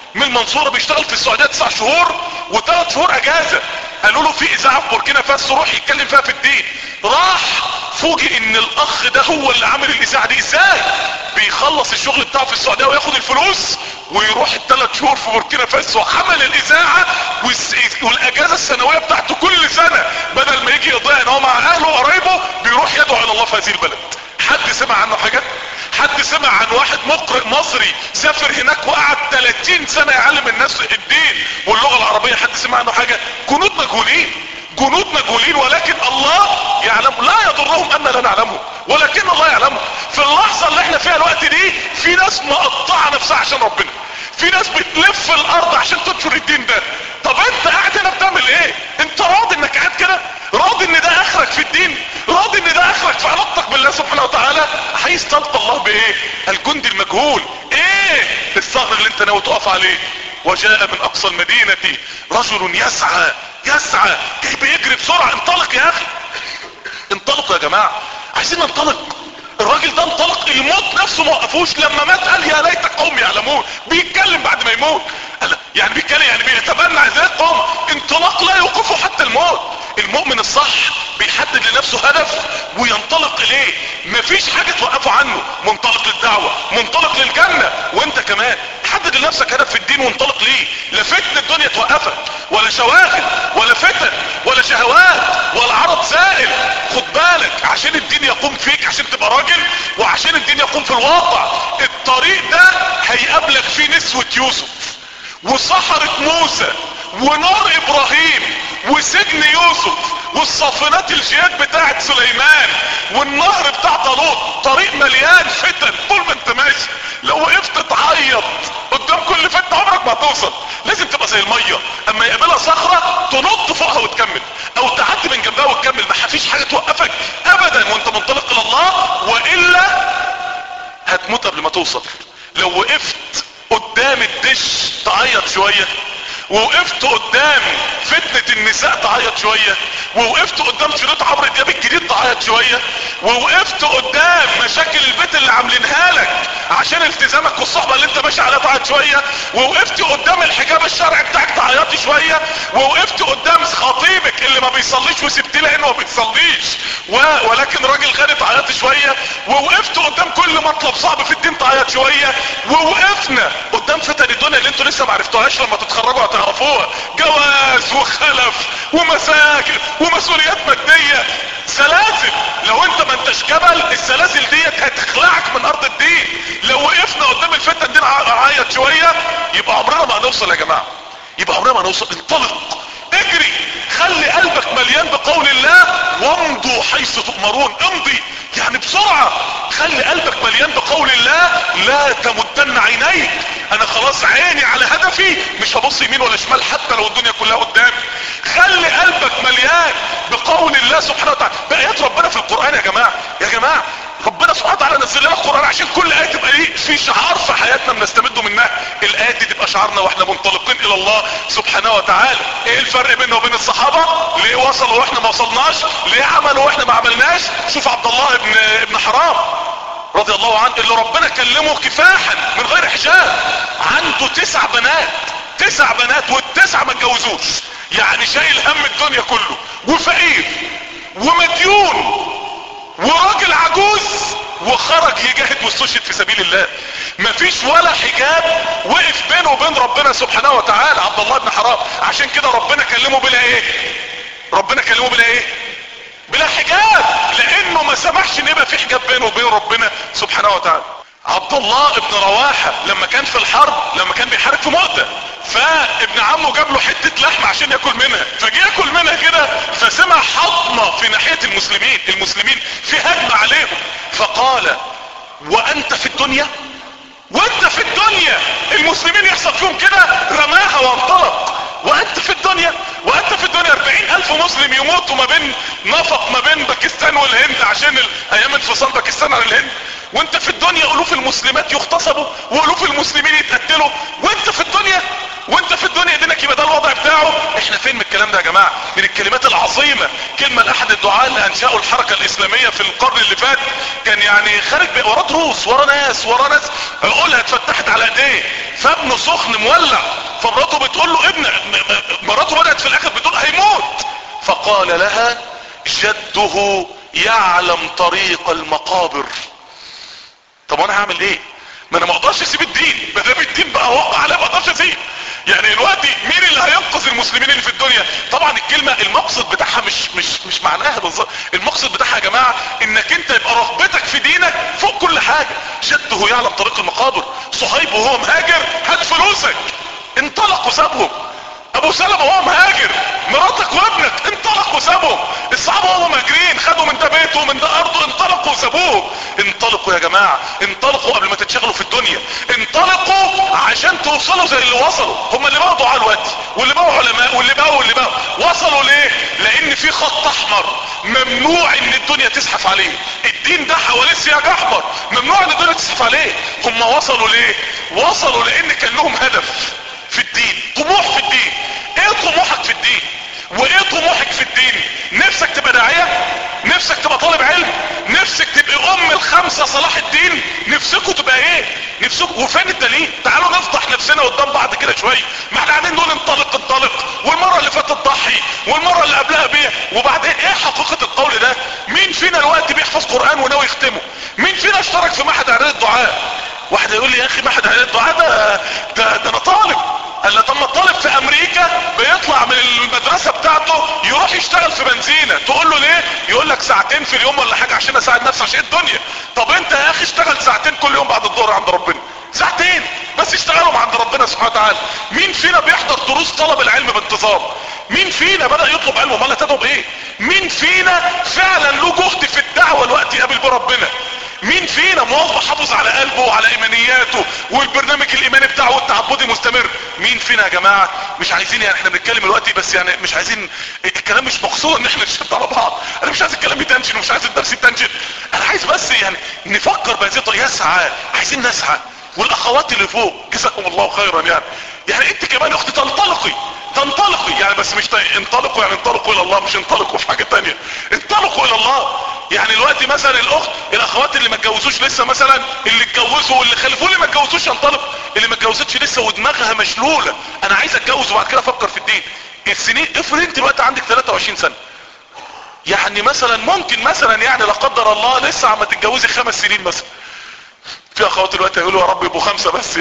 من المنصورة بيشتغل في السعودية تسع شهور وثلاث شهور اجازة قالوا له في اذاعة في بوركينا فاسو روح يتكلم فيها في الدين راح فوجئ ان الاخ ده هو اللي عامل الاذاعة دي ازاي بيخلص الشغل بتاعه في السعودية وياخد الفلوس ويروح الثلاث شهور في بوركينا فاسو عمل الاذاعة والاجازة السنوية بتاعته كل سنة بدل ما يجي يضيع ان هو مع اهله وقرايبه بيروح يدعو الى الله في هذه البلد حد سمع عنه حاجة حد سمع عن واحد مقرئ مصري سافر هناك وقعد 30 سنة يعلم الناس الدين واللغة العربية حد سمع عنه حاجة جنود مجهولين جنود مجهولين ولكن الله يعلم لا يضرهم ان لا نعلمه ولكن الله يعلمه في اللحظة اللي احنا فيها الوقت دي في ناس مقطعة نفسها عشان ربنا في ناس بتلف الارض عشان تنشر الدين ده طب انت قاعد هنا بتعمل ايه انت راضي انك قاعد كده راضي ان ده اخرك في الدين راضي ان ده اخرك في علاقتك بالله سبحانه وتعالى عايز تلقى الله بايه الجندي المجهول ايه الثغر اللي انت ناوي تقف عليه وجاء من اقصى المدينة رجل يسعى يسعى جاي بيجري بسرعة انطلق يا اخي انطلقوا يا جماعة عايزين ننطلق الراجل ده انطلق الموت نفسه ما وقفوش لما مات قال يا ليت قوم يعلمون بيتكلم بعد ما يموت قال يعني بيتكلم يعني بيتبنى ازاي قوم انطلاق لا يوقفه حتى الموت المؤمن الصح بيحدد لنفسه هدف وينطلق اليه مفيش حاجة توقفه عنه منطلق للدعوة منطلق للجنة وانت كمان حدد لنفسك هدف في الدين وانطلق ليه لا فتن الدنيا توقفك ولا شواغل ولا فتن ولا شهوات ولا عرض زائل خد بالك عشان الدين يقوم فيك عشان تبقى راجل وعشان الدين يقوم في الواقع الطريق ده هيقابلك فيه نسوة يوسف وصحرة موسى ونار ابراهيم وسجن يوسف والصافنات الجياد بتاعت سليمان والنهر بتاع طالوت طريق مليان فتن طول ما انت ماشي لو وقفت تعيط قدام كل فتنة عمرك ما هتوصل لازم تبقى زي المية اما يقابلها صخرة تنط فوقها وتكمل او تعدي من جنبها وتكمل ما فيش حاجة توقفك ابدا وانت منطلق الى الله والا هتموت قبل ما توصل لو وقفت قدام الدش تعيط شوية ووقفت قدام فتنة النساء تعيط شوية ووقفت قدام شريط عمرو دياب الجديد تعيط شوية ووقفت قدام مشاكل البيت اللي عاملينها لك عشان التزامك والصحبة اللي انت ماشي عليها تعيط شوية ووقفت قدام الحجاب الشرعي بتاعك تعيطي شوية ووقفت قدام خطيبك اللي ما بيصليش وسبت لانه ما بيصليش و... ولكن راجل غني تعيطي شوية ووقفت قدام كل مطلب صعب في الدين تعيط شوية ووقفنا قدام فتن الدنيا اللي انتوا لسه ما عرفتوهاش لما تتخرجوا هتعرفوها جواز وخلف ومساجد ومسؤوليات مادية سلاسل لو انت ما انتش جبل السلاسل ديت هتخلعك من ارض الدين لو وقفنا قدام الفتن دي نعيط شوية يبقى عمرنا ما هنوصل يا جماعة يبقى عمرنا ما هنوصل انطلق اجري خلي قلبك مليان بقول الله وامضوا حيث تؤمرون امضي يعني بسرعة خلي قلبك مليان بقول الله لا تمدن عينيك انا خلاص عيني على هدفي مش هبص يمين ولا شمال حتى لو الدنيا كلها قدامي خلي قلبك مليان بقول الله سبحانه وتعالى بآيات ربنا في القرآن يا جماعة يا جماعة ربنا سبحانه وتعالى نزل لنا القرآن عشان كل آية تبقى ايه في شعار في حياتنا بنستمد منها الآيات دي تبقى شعارنا واحنا منطلقين الى الله سبحانه وتعالى ايه الفرق بيننا وبين الصحابة ليه وصلوا واحنا ما وصلناش ليه عملوا واحنا ما عملناش شوف عبد الله ابن ابن حرام رضي الله عنه اللي ربنا كلمه كفاحا من غير حجاب عنده تسع بنات تسع بنات والتسع ما اتجوزوش يعني شايل هم الدنيا كله وفقير ومديون وراجل عجوز وخرج يجاهد واستشهد في سبيل الله مفيش ولا حجاب وقف بينه وبين ربنا سبحانه وتعالى عبد الله بن حرام عشان كده ربنا كلمه بلا ايه ربنا كلمه بلا ايه بلا حجاب لانه ما سمحش ان يبقى في حجاب بينه وبين ربنا سبحانه وتعالى عبد الله ابن رواحة لما كان في الحرب لما كان بيحارب في مؤتة فابن عمه جاب له حتة لحمة عشان ياكل منها فجي ياكل منها كده فسمع حطمة في ناحية المسلمين المسلمين في هجمة عليهم فقال وانت في الدنيا وانت في الدنيا المسلمين يحصل فيهم كده رماها وانطلق وانت في الدنيا وانت في الدنيا اربعين الف مسلم يموتوا ما بين نفق ما بين باكستان والهند عشان ايام انفصال باكستان عن الهند وانت في الدنيا الوف المسلمات يغتصبوا والوف المسلمين يتقتلوا وانت في الدنيا وانت في الدنيا دينك يبقى ده الوضع بتاعه احنا فين من الكلام ده يا جماعة من الكلمات العظيمة كلمة لاحد الدعاء اللي انشأوا الحركة الاسلامية في القرن اللي فات كان يعني خارج وراه دروس وراه ناس وراه ناس عقولها اتفتحت على ايديه فابنه سخن مولع فمراته بتقول له ابن مراته بدأت في الاخر بتقول هيموت فقال لها جده يعلم طريق المقابر طب وانا هعمل ايه ما انا ما اقدرش اسيب الدين ما دام الدين بقى وقع عليه ما اقدرش اسيب يعني دلوقتي مين اللي هينقذ المسلمين اللي في الدنيا طبعا الكلمة المقصد بتاعها مش مش مش معناها بالظبط المقصد بتاعها يا جماعة انك انت يبقى رغبتك في دينك فوق كل حاجة جده يعلم طريق المقابر صهيب وهو مهاجر هات فلوسك انطلق وسابهم ابو سلمة وهو مهاجر مراتك وابنك انطلق وسابهم الصحابة وهو مهاجرين خدوا من ده بيته ومن ده ارضه انطلقوا وسابوه انطلقوا يا جماعة انطلقوا قبل ما تتشغلوا في الدنيا انطلقوا عشان توصلوا زي اللي وصلوا هم اللي بقوا دعاء دلوقتي واللي بقوا علماء واللي بقوا واللي بقوا وصلوا ليه لان في خط احمر ممنوع ان الدنيا تزحف عليه الدين ده حواليه سياج احمر ممنوع ان الدنيا تزحف عليه هم وصلوا ليه وصلوا لان كان لهم هدف في الدين طموح في الدين ايه طموحك في الدين وايه طموحك في الدين نفسك تبقى داعية نفسك تبقى طالب علم نفسك تبقى ام الخمسة صلاح الدين نفسكوا تبقى ايه نفسكوا وفين الدليل تعالوا نفضح نفسنا قدام بعض كده شوية ما احنا قاعدين نقول انطلق انطلق والمرة اللي فاتت ضحي والمرة اللي قبلها بيع وبعدين ايه حقيقة القول ده مين فينا الوقت بيحفظ قرآن وناوي يختمه مين فينا اشترك في معهد اعداد الدعاء واحد يقول لي يا اخي معهد اعداد الدعاء ده ده, ده انا طالب قال لي طب ما الطالب في امريكا بيطلع من المدرسة بتاعته يروح يشتغل في بنزينة تقول له ليه يقول لك ساعتين في اليوم ولا حاجة عشان اساعد نفسي عشان الدنيا طب انت يا اخي اشتغل ساعتين كل يوم بعد الظهر عند ربنا ساعتين بس اشتغلوا عند ربنا سبحانه وتعالى مين فينا بيحضر دروس طلب العلم بانتظام مين فينا بدأ يطلب علم امال تدعو بايه مين فينا فعلا له جهد في الدعوة الوقت يقابل بربنا مين فينا موظف حافظ على قلبه وعلى ايمانياته والبرنامج الايماني بتاعه التعبدي مستمر مين فينا يا جماعة مش عايزين يعني احنا بنتكلم دلوقتي بس يعني مش عايزين الكلام مش مقصود ان احنا نشد على بعض انا مش عايز الكلام يتنشن ومش عايز الدرس يتنشن انا عايز بس يعني نفكر بهذه الطريقه يسعى عايزين نسعى والاخوات اللي فوق جزاكم الله خيرا يعني يعني انت كمان يا اختي تنطلقي تنطلقي يعني بس مش انطلقوا يعني انطلقوا الى الله مش انطلقوا في حاجة تانية انطلقوا الى الله يعني دلوقتي مثلا الاخت الاخوات اللي ما اتجوزوش لسه مثلا اللي اتجوزوا واللي خلفوا اللي ما اتجوزوش ينطلق اللي ما اتجوزتش لسه ودماغها مشلولة انا عايز اتجوز وبعد كده افكر في الدين السنين افرض انت دلوقتي عندك 23 سنة يعني مثلا ممكن مثلا يعني لا قدر الله لسه عم تتجوزي خمس سنين مثلا في اخوات دلوقتي يقولوا يا رب يبقوا خمسة بس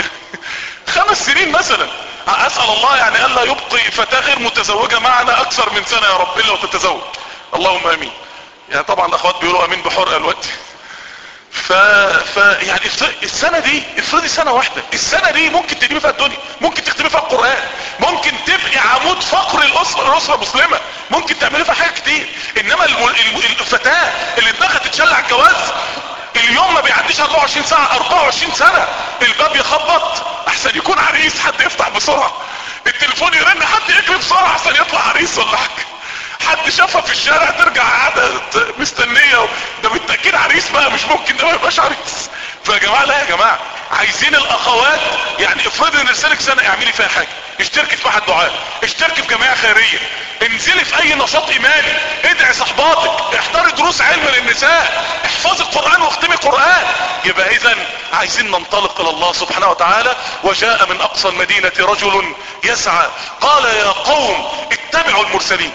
خمس سنين مثلا اسأل الله يعني الا يبقي فتاة غير متزوجة معنا اكثر من سنة يا رب الا وتتزوج اللهم امين يعني طبعا الاخوات بيقولوا امين بحرقة الوقت ف... ف يعني السنة دي افرضي سنة واحدة السنة دي ممكن تجيبي فيها الدنيا ممكن تكتبي فيها القرآن ممكن تبقي عمود فقر الاسرة الاسرة مسلمة ممكن تعملي فيها حاجات كتير انما الم... الفتاة اللي دماغها تتشل على الجواز اليوم ما بيعديش 24 ساعة 24 سنة الباب يخبط احسن يكون عريس حد يفتح بسرعة التليفون يرن حد يجري بسرعة احسن يطلع عريس ولا حاجة حد شافها في الشارع ترجع قاعدة مستنية ده بالتأكيد عريس بقى مش ممكن ده ما يبقاش عريس فيا جماعة لا يا جماعة عايزين الاخوات يعني افرضي ان رسالك سنة اعملي فيها حاجة اشتركي في معهد دعاء اشتركي في جمعية خيرية انزلي في اي نشاط ايماني ادعي صحباتك احضري دروس علم للنساء احفظي القرآن واختمي قرآن يبقى اذا عايزين ننطلق الى الله سبحانه وتعالى وجاء من اقصى المدينة رجل يسعى قال يا قوم اتبعوا المرسلين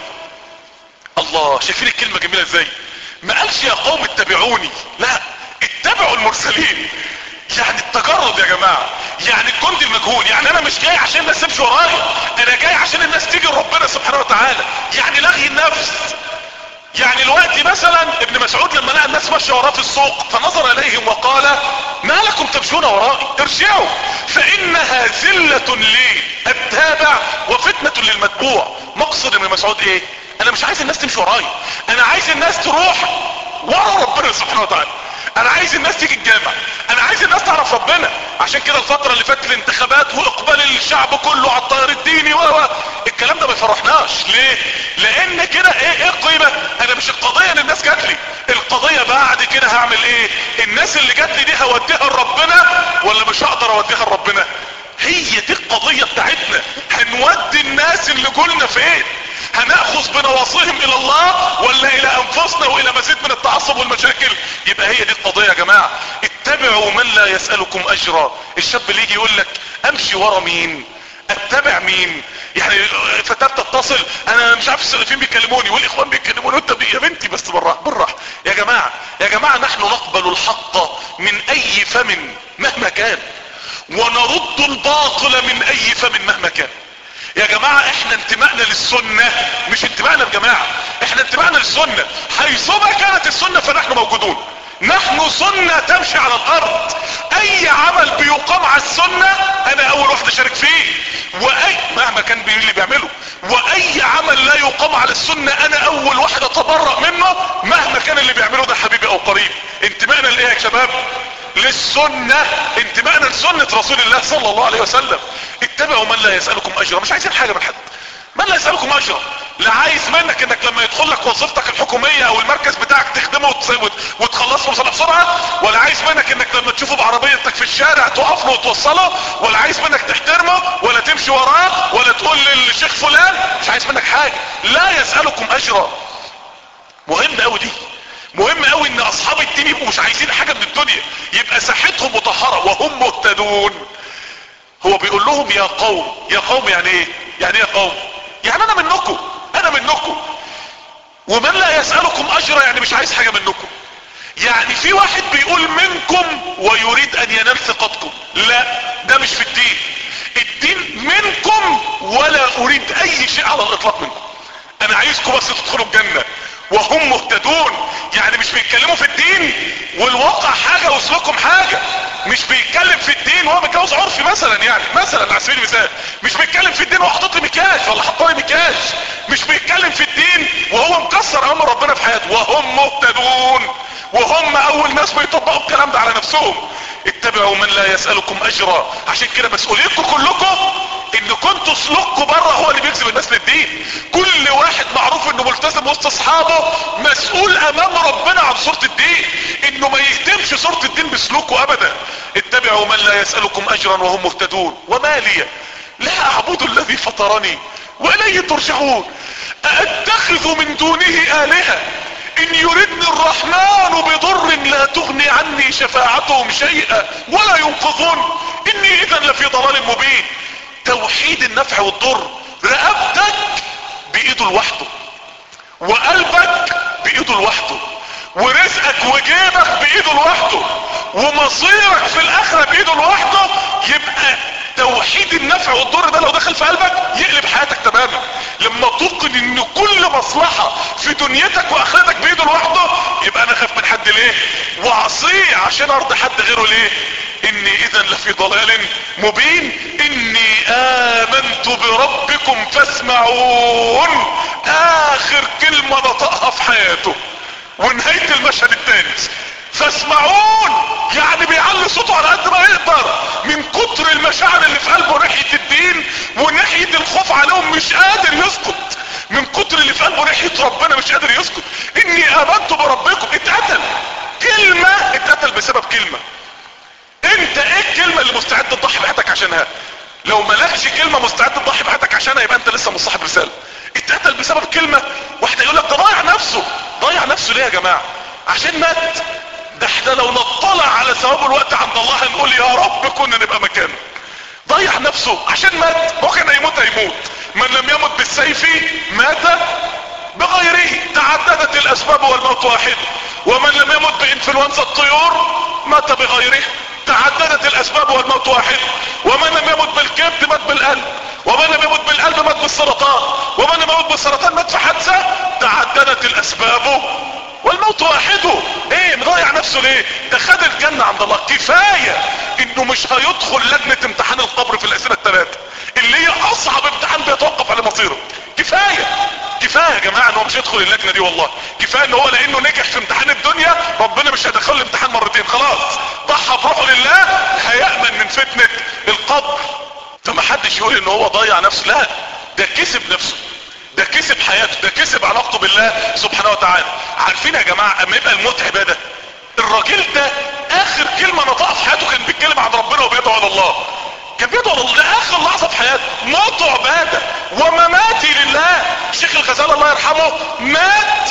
الله شايفين الكلمة جميلة ازاي ما قالش يا قوم اتبعوني لا اتبعوا المرسلين يعني التجرد يا جماعة يعني الجند المجهول يعني انا مش جاي عشان الناس تمشي ورايا انا جاي عشان الناس تيجي لربنا سبحانه وتعالى يعني لغي النفس يعني الوقت مثلا ابن مسعود لما لقى الناس ماشيه وراه في السوق فنظر اليهم وقال ما لكم تمشون ورائي ارجعوا فانها ذلة لي التابع وفتنة للمتبوع مقصد ابن مسعود ايه انا مش عايز الناس تمشي ورايا انا عايز الناس تروح ورا ربنا سبحانه وتعالى انا عايز الناس تيجي الجامع انا عايز الناس تعرف ربنا عشان كده الفترة اللي فاتت الانتخابات واقبال الشعب كله على الطيار الديني و و الكلام ده ما يفرحناش ليه لان كده ايه ايه القيمة انا مش القضية ان الناس جات لي القضية بعد كده هعمل ايه الناس اللي جات لي دي هوديها لربنا ولا مش هقدر اوديها لربنا هي دي القضية بتاعتنا هنودي الناس اللي قلنا فين هنأخذ بنواصيهم الى الله ولا الى انفسنا والى مزيد من التعصب والمشاكل يبقى هي دي القضية يا جماعة اتبعوا من لا يسألكم اجرا الشاب اللي يجي يقول لك امشي ورا مين اتبع مين يعني فتاة تتصل انا مش عارف السلفيين بيكلموني والاخوان بيكلموني وانت بي... يا بنتي بس بالراحه بالراحه يا جماعه يا جماعه نحن نقبل الحق من اي فم مهما كان ونرد الباطل من اي فم مهما كان يا جماعة احنا انتمائنا للسنة مش انتمائنا بجماعة احنا انتمائنا للسنة حيثما كانت السنة فنحن موجودون نحن سنة تمشي على الارض اي عمل بيقام على السنة انا اول واحد اشارك فيه واي مهما كان بي اللي بيعمله واي عمل لا يقام على السنة انا اول واحد اتبرأ منه مهما كان اللي بيعمله ده حبيبي او قريب انتمائنا لايه يا شباب للسنة انتمائنا لسنة رسول الله صلى الله عليه وسلم اتبعوا من لا يسألكم اجرا مش عايزين حاجة من حد من لا يسألكم اجرا لا عايز منك انك لما يدخل لك وظيفتك الحكومية او المركز بتاعك تخدمه وت- وتخلصه بسرعة بسرعة ولا عايز منك انك لما تشوفه بعربيتك في الشارع تقف له وتوصله ولا عايز منك تحترمه ولا تمشي وراه ولا تقول للشيخ فلان مش عايز منك حاجة لا يسألكم اجرا مهم قوي دي مهم قوي ان اصحاب الدين يبقوا مش عايزين حاجة من الدنيا يبقى ساحتهم مطهرة وهم مهتدون هو بيقول لهم يا قوم يا قوم يعني ايه يعني ايه يا قوم يعني انا منكم انا منكم ومن لا يسألكم اجرا يعني مش عايز حاجة منكم يعني في واحد بيقول منكم ويريد ان ينال ثقتكم لا ده مش في الدين الدين منكم ولا اريد اي شيء على الاطلاق منكم انا عايزكم بس تدخلوا الجنة وهم مهتدون يعني مش بيتكلموا في الدين والواقع حاجة واسلوكم حاجة مش بيتكلم في الدين وهو متجوز عرفي مثلا يعني مثلا على سبيل المثال مش بيتكلم في الدين وهو حاطط لي مكياج ولا حاط لي مكياج مش بيتكلم في الدين وهو مكسر امر ربنا في حياته وهم مهتدون وهم اول ناس بيطبقوا الكلام ده على نفسهم اتبعوا من لا يسألكم اجرا عشان كده مسؤوليتكم كلكم ان كنتوا سلوككم بره هو اللي بيجذب الناس للدين كل واحد معروف انه ملتزم وسط اصحابه مسؤول امام ربنا عن صورة الدين انه ما يهتمش صورة الدين بسلوكه ابدا اتبعوا من لا يسألكم اجرا وهم مهتدون وما لي لا اعبد الذي فطرني واليه ترجعون اتخذ من دونه الهة ان يردني الرحمن بضر لا تغني عني شفاعتهم شيئا ولا ينقذون اني اذا لفي ضلال مبين توحيد النفع والضر رقبتك بايده لوحده وقلبك بايده لوحده ورزقك وجيبك بايده لوحده ومصيرك في الاخرة بايده لوحده يبقى توحيد النفع والضر ده لو دخل في قلبك يقلب حياتك تماما لما توقن ان كل مصلحة في دنيتك واخرتك بايده لوحده يبقى انا اخاف من حد ليه واعصيه عشان ارضي حد غيره ليه اني اذا لفي ضلال مبين اني امنت بربكم فاسمعون اخر كلمة نطقها في حياته ونهاية المشهد الثاني فاسمعون يعني بيعلي صوته على قد ما يقدر من كتر المشاعر اللي في قلبه ناحية الدين وناحية الخوف عليهم مش قادر يسكت من كتر اللي في قلبه ناحية ربنا مش قادر يسكت اني امنت بربكم اتقتل كلمة اتقتل بسبب كلمة انت ايه الكلمة اللي مستعد تضحي بحياتك عشانها لو مالكش كلمة مستعد تضحي بحياتك عشانها يبقى انت لسه مش صاحب رسالة اتقتل بسبب كلمة واحد يقول لك ده ضيع نفسه ضيع نفسه ليه يا جماعة عشان مات ده احنا لو نطلع على ثواب الوقت عند الله هنقول يا رب كنا نبقى مكانه ضيع نفسه عشان مات ممكن هيموت هيموت من لم يمت بالسيف مات بغيره تعددت الاسباب والموت واحد ومن لم يمت بانفلونزا الطيور مات بغيره تعددت الاسباب والموت واحد ومن لم يمت بالكبد مات بالقلب ومن لم يمت بالقلب مات بالسرطان ومن لم يمت بالسرطان مات في حادثة تعددت الاسباب والموت واحده ايه مضيع نفسه ليه ده خد الجنة عند الله كفاية انه مش هيدخل لجنة امتحان القبر في الاسئلة الثلاثة اللي هي اصعب امتحان بيتوقف على مصيره كفاية كفاية يا جماعة ان هو مش هيدخل اللجنة دي والله كفاية ان هو لانه نجح في امتحان الدنيا ربنا مش هيدخله الامتحان مرتين خلاص ضحى بروحه لله هيأمن من فتنة القبر فما حدش يقول ان هو ضيع نفسه لا ده كسب نفسه ده كسب حياته ده كسب علاقته بالله سبحانه وتعالى عارفين يا جماعة اما يبقى الموت عبادة الراجل ده اخر كلمة نطقها في حياته كان بيتكلم عن ربنا وبيدعو على الله كان بيدعو على الله اخر لحظة في حياته موته عبادة ومماتي لله الشيخ الغزالي الله يرحمه مات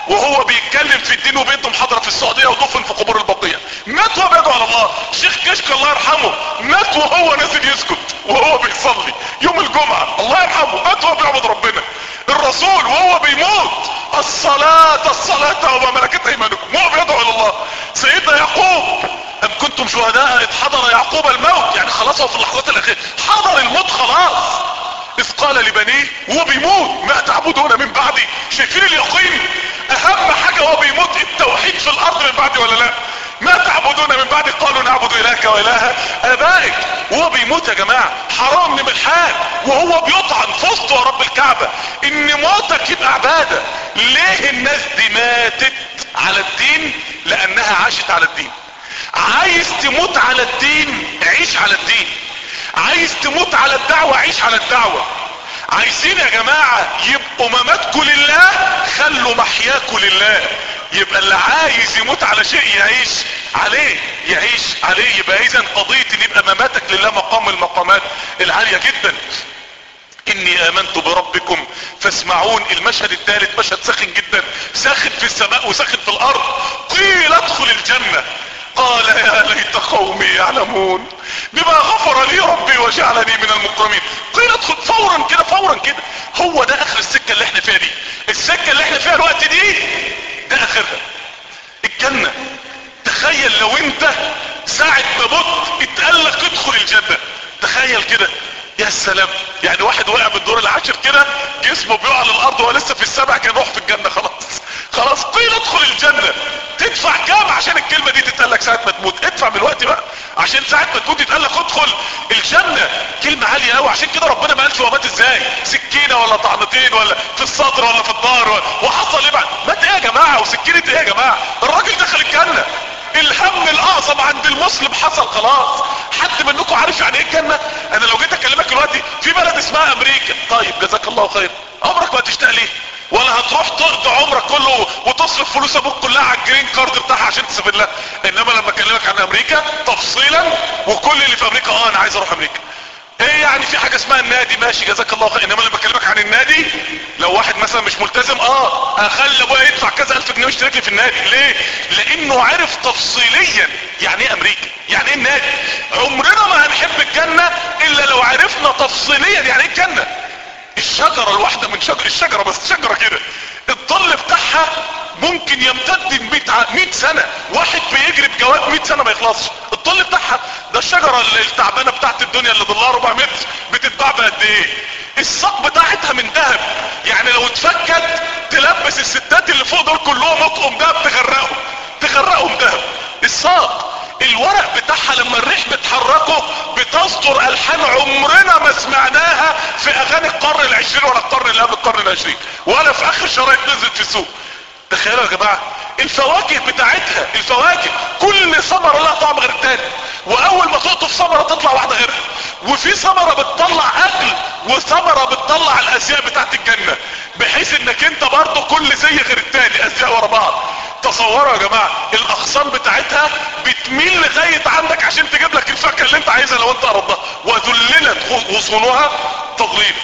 وهو بيتكلم في الدين وبيدهم حضرة في السعودية ودفن في قبور البقية مات وهو بيدعو على الله شيخ كشك الله يرحمه مات وهو نازل يسكت وهو بيصلي يوم الجمعة الله يرحمه مات وهو بيعبد ربنا الرسول وهو بيموت الصلاة الصلاة وما ملكت ايمانكم وهو بيدعو الى الله سيدنا يعقوب ام كنتم شهداء اذ حضر يعقوب الموت يعني خلاص هو في اللحظات الاخيرة حضر الموت خلاص اذ قال لبنيه وهو بيموت ما تعبدون من بعدي شايفين اليقين اهم حاجة وهو بيموت التوحيد في الارض من بعدي ولا لا ما تعبدون من بعد قالوا نعبد الهك واله ابائك وهو بيموت يا جماعة حرام من الحال وهو بيطعن فزت يا رب الكعبة ان موتك يبقى عبادة ليه الناس دي ماتت على الدين لانها عاشت على الدين عايز تموت على الدين عيش على الدين عايز تموت على الدعوة عيش على الدعوة عايزين يا جماعة يبقوا مماتكوا لله خلوا محياكوا لله يبقى اللي عايز يموت على شيء يعيش عليه يعيش عليه يبقى اذا قضية ان يبقى مماتك لله مقام المقامات العالية جدا اني امنت بربكم فاسمعون المشهد الثالث مشهد ساخن جدا ساخن في السماء وساخن في الارض قيل ادخل الجنة قال يا ليت قومي يعلمون بما غفر لي ربي وجعلني من المكرمين قيل ادخل فورا كده فورا كده هو ده اخر السكة اللي احنا فيها دي السكة اللي احنا فيها الوقت دي ده اخرها الجنة تخيل لو انت ساعة ما مت اتقال لك ادخل الجنة تخيل كده يا سلام يعني واحد وقع من الدور العاشر كده جسمه بيقع للارض وهو لسه في السبع كان روح في الجنة خلاص خلاص قيل ادخل الجنة تدفع كام عشان الكلمة دي تتقال لك ساعة ما تموت ادفع من الوقت بقى عشان ساعة ما تموت يتقال لك ادخل الجنة كلمة عالية قوي عشان كده ربنا ما قالش هو مات ازاي سكينة ولا طعنتين ولا في الصدر ولا في الظهر ولا وحصل ايه بعد مات ايه يا جماعة وسكينة ايه يا جماعة الراجل دخل الجنة الهم الاعظم عند المسلم حصل خلاص حد منكم عارف يعني ايه الجنة انا لو جيت اكلمك دلوقتي في بلد اسمها امريكا طيب جزاك الله خير عمرك ما هتشتاق ليه ولا هتروح تقضي عمرك كله وتصرف فلوس ابوك كلها على الجرين كارد بتاعها عشان تسافر لها انما لما اكلمك عن امريكا تفصيلا وكل اللي في امريكا اه انا عايز اروح امريكا ايه يعني في حاجة اسمها النادي ماشي جزاك الله خير انما لما بكلمك عن النادي لو واحد مثلا مش ملتزم اه اخلي ابويا يدفع كذا الف جنيه ويشترك لي في النادي ليه لانه عرف تفصيليا يعني ايه امريكا يعني ايه النادي عمرنا ما هنحب الجنة الا لو عرفنا تفصيليا يعني ايه الجنة الشجرة الواحدة من شجرة الشجرة بس شجرة كده الظل بتاعها ممكن يمتد 100 100 سنة واحد بيجري بجواد 100 سنة ما يخلصش الظل بتاعها ده الشجرة التعبانة بتاعت الدنيا اللي ظلها 4 متر بتتباع بقد ايه الساق بتاعتها من ذهب يعني لو اتفكت تلبس الستات اللي فوق دول كلهم اطقم دهب تغرقهم تغرقهم دهب الساق الورق بتاعها لما الريح بتحركه بتصدر الحان عمرنا ما سمعناها في اغاني القرن العشرين ولا القرن اللي قبل القرن العشرين ولا في اخر شرايط نزلت في السوق تخيلوا يا جماعة الفواكه بتاعتها الفواكه كل ثمرة لها طعم غير التاني واول ما تقطف ثمرة تطلع واحدة غيرها وفي ثمرة بتطلع اكل وثمرة بتطلع الازياء بتاعت الجنة بحيث انك انت برضه كل زي غير التاني ازياء ورا بعض تصوروا يا جماعة الاغصان بتاعتها بتميل لغاية عندك عشان تجيب لك الفاكهة اللي انت عايزها لو انت قرضها وذللت غصونها تضليل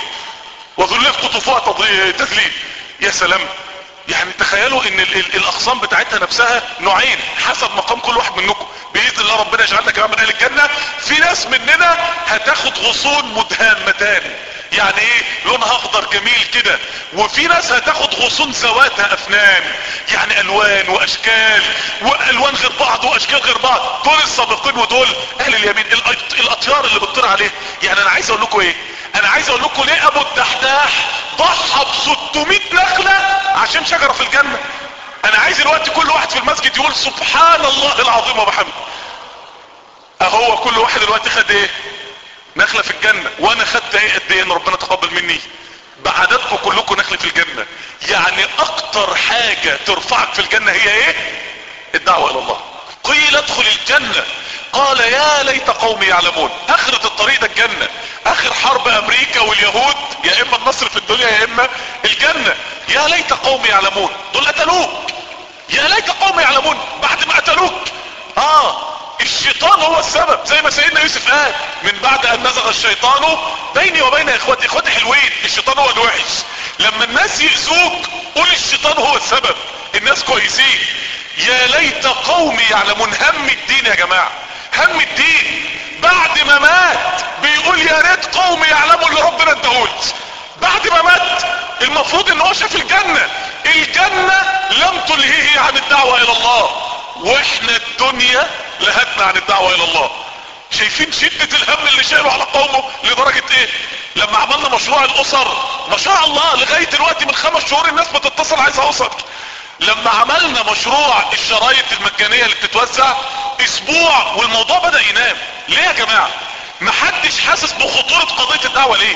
وذللت قطوفها تذليل يا سلام يعني تخيلوا ان ال ال الاغصان بتاعتها نفسها نوعين حسب مقام كل واحد منكم باذن الله ربنا يجعلنا كمان من اهل الجنه في ناس مننا هتاخد غصون مدهامتان يعني ايه لونها اخضر جميل كده وفي ناس هتاخد غصون ذواتها افنان يعني الوان واشكال والوان غير بعض واشكال غير بعض دول السابقين ودول اهل اليمين الاطيار اللي بتطير عليه يعني انا عايز اقول لكم ايه انا عايز اقول لكم ليه ابو الدحداح ضحى ب 600 نخلة عشان شجرة في الجنة انا عايز الوقت كل واحد في المسجد يقول سبحان الله العظيم وبحمده اهو كل واحد الوقت خد ايه نخلة في الجنة وانا خدت ايه قد ايه ان ربنا تقبل مني بعددكم كلكم نخلة في الجنة يعني اكتر حاجة ترفعك في الجنة هي ايه الدعوة الى الله قيل ادخل الجنة قال يا ليت قومي يعلمون اخرة الطريق ده الجنة اخر حرب امريكا واليهود يا اما النصر في الدنيا يا اما الجنة يا ليت قومي يعلمون دول قتلوك يا ليت قومي يعلمون بعد ما قتلوك اه الشيطان هو السبب زي ما سيدنا يوسف قال من بعد ان نزغ الشيطان بيني وبين اخواتي اخواتي حلوين الشيطان هو الوحش لما الناس يأذوك قول الشيطان هو السبب الناس كويسين يا ليت قومي يعلمون هم الدين يا جماعة هم الدين بعد ما مات بيقول يا ريت قومي يعلموا اللي ربنا اداهولي بعد ما مات المفروض ان هو شاف الجنة الجنة لم تلهيه عن الدعوة الى الله واحنا الدنيا لهتنا عن الدعوة الى الله شايفين شدة الهم اللي شايله على قومه لدرجة ايه لما عملنا مشروع الاسر ما شاء الله لغاية دلوقتي من خمس شهور الناس بتتصل عايزة اسر لما عملنا مشروع الشرايط المجانية اللي بتتوزع اسبوع والموضوع بدأ ينام ليه يا جماعة محدش حاسس بخطورة قضية الدعوة ليه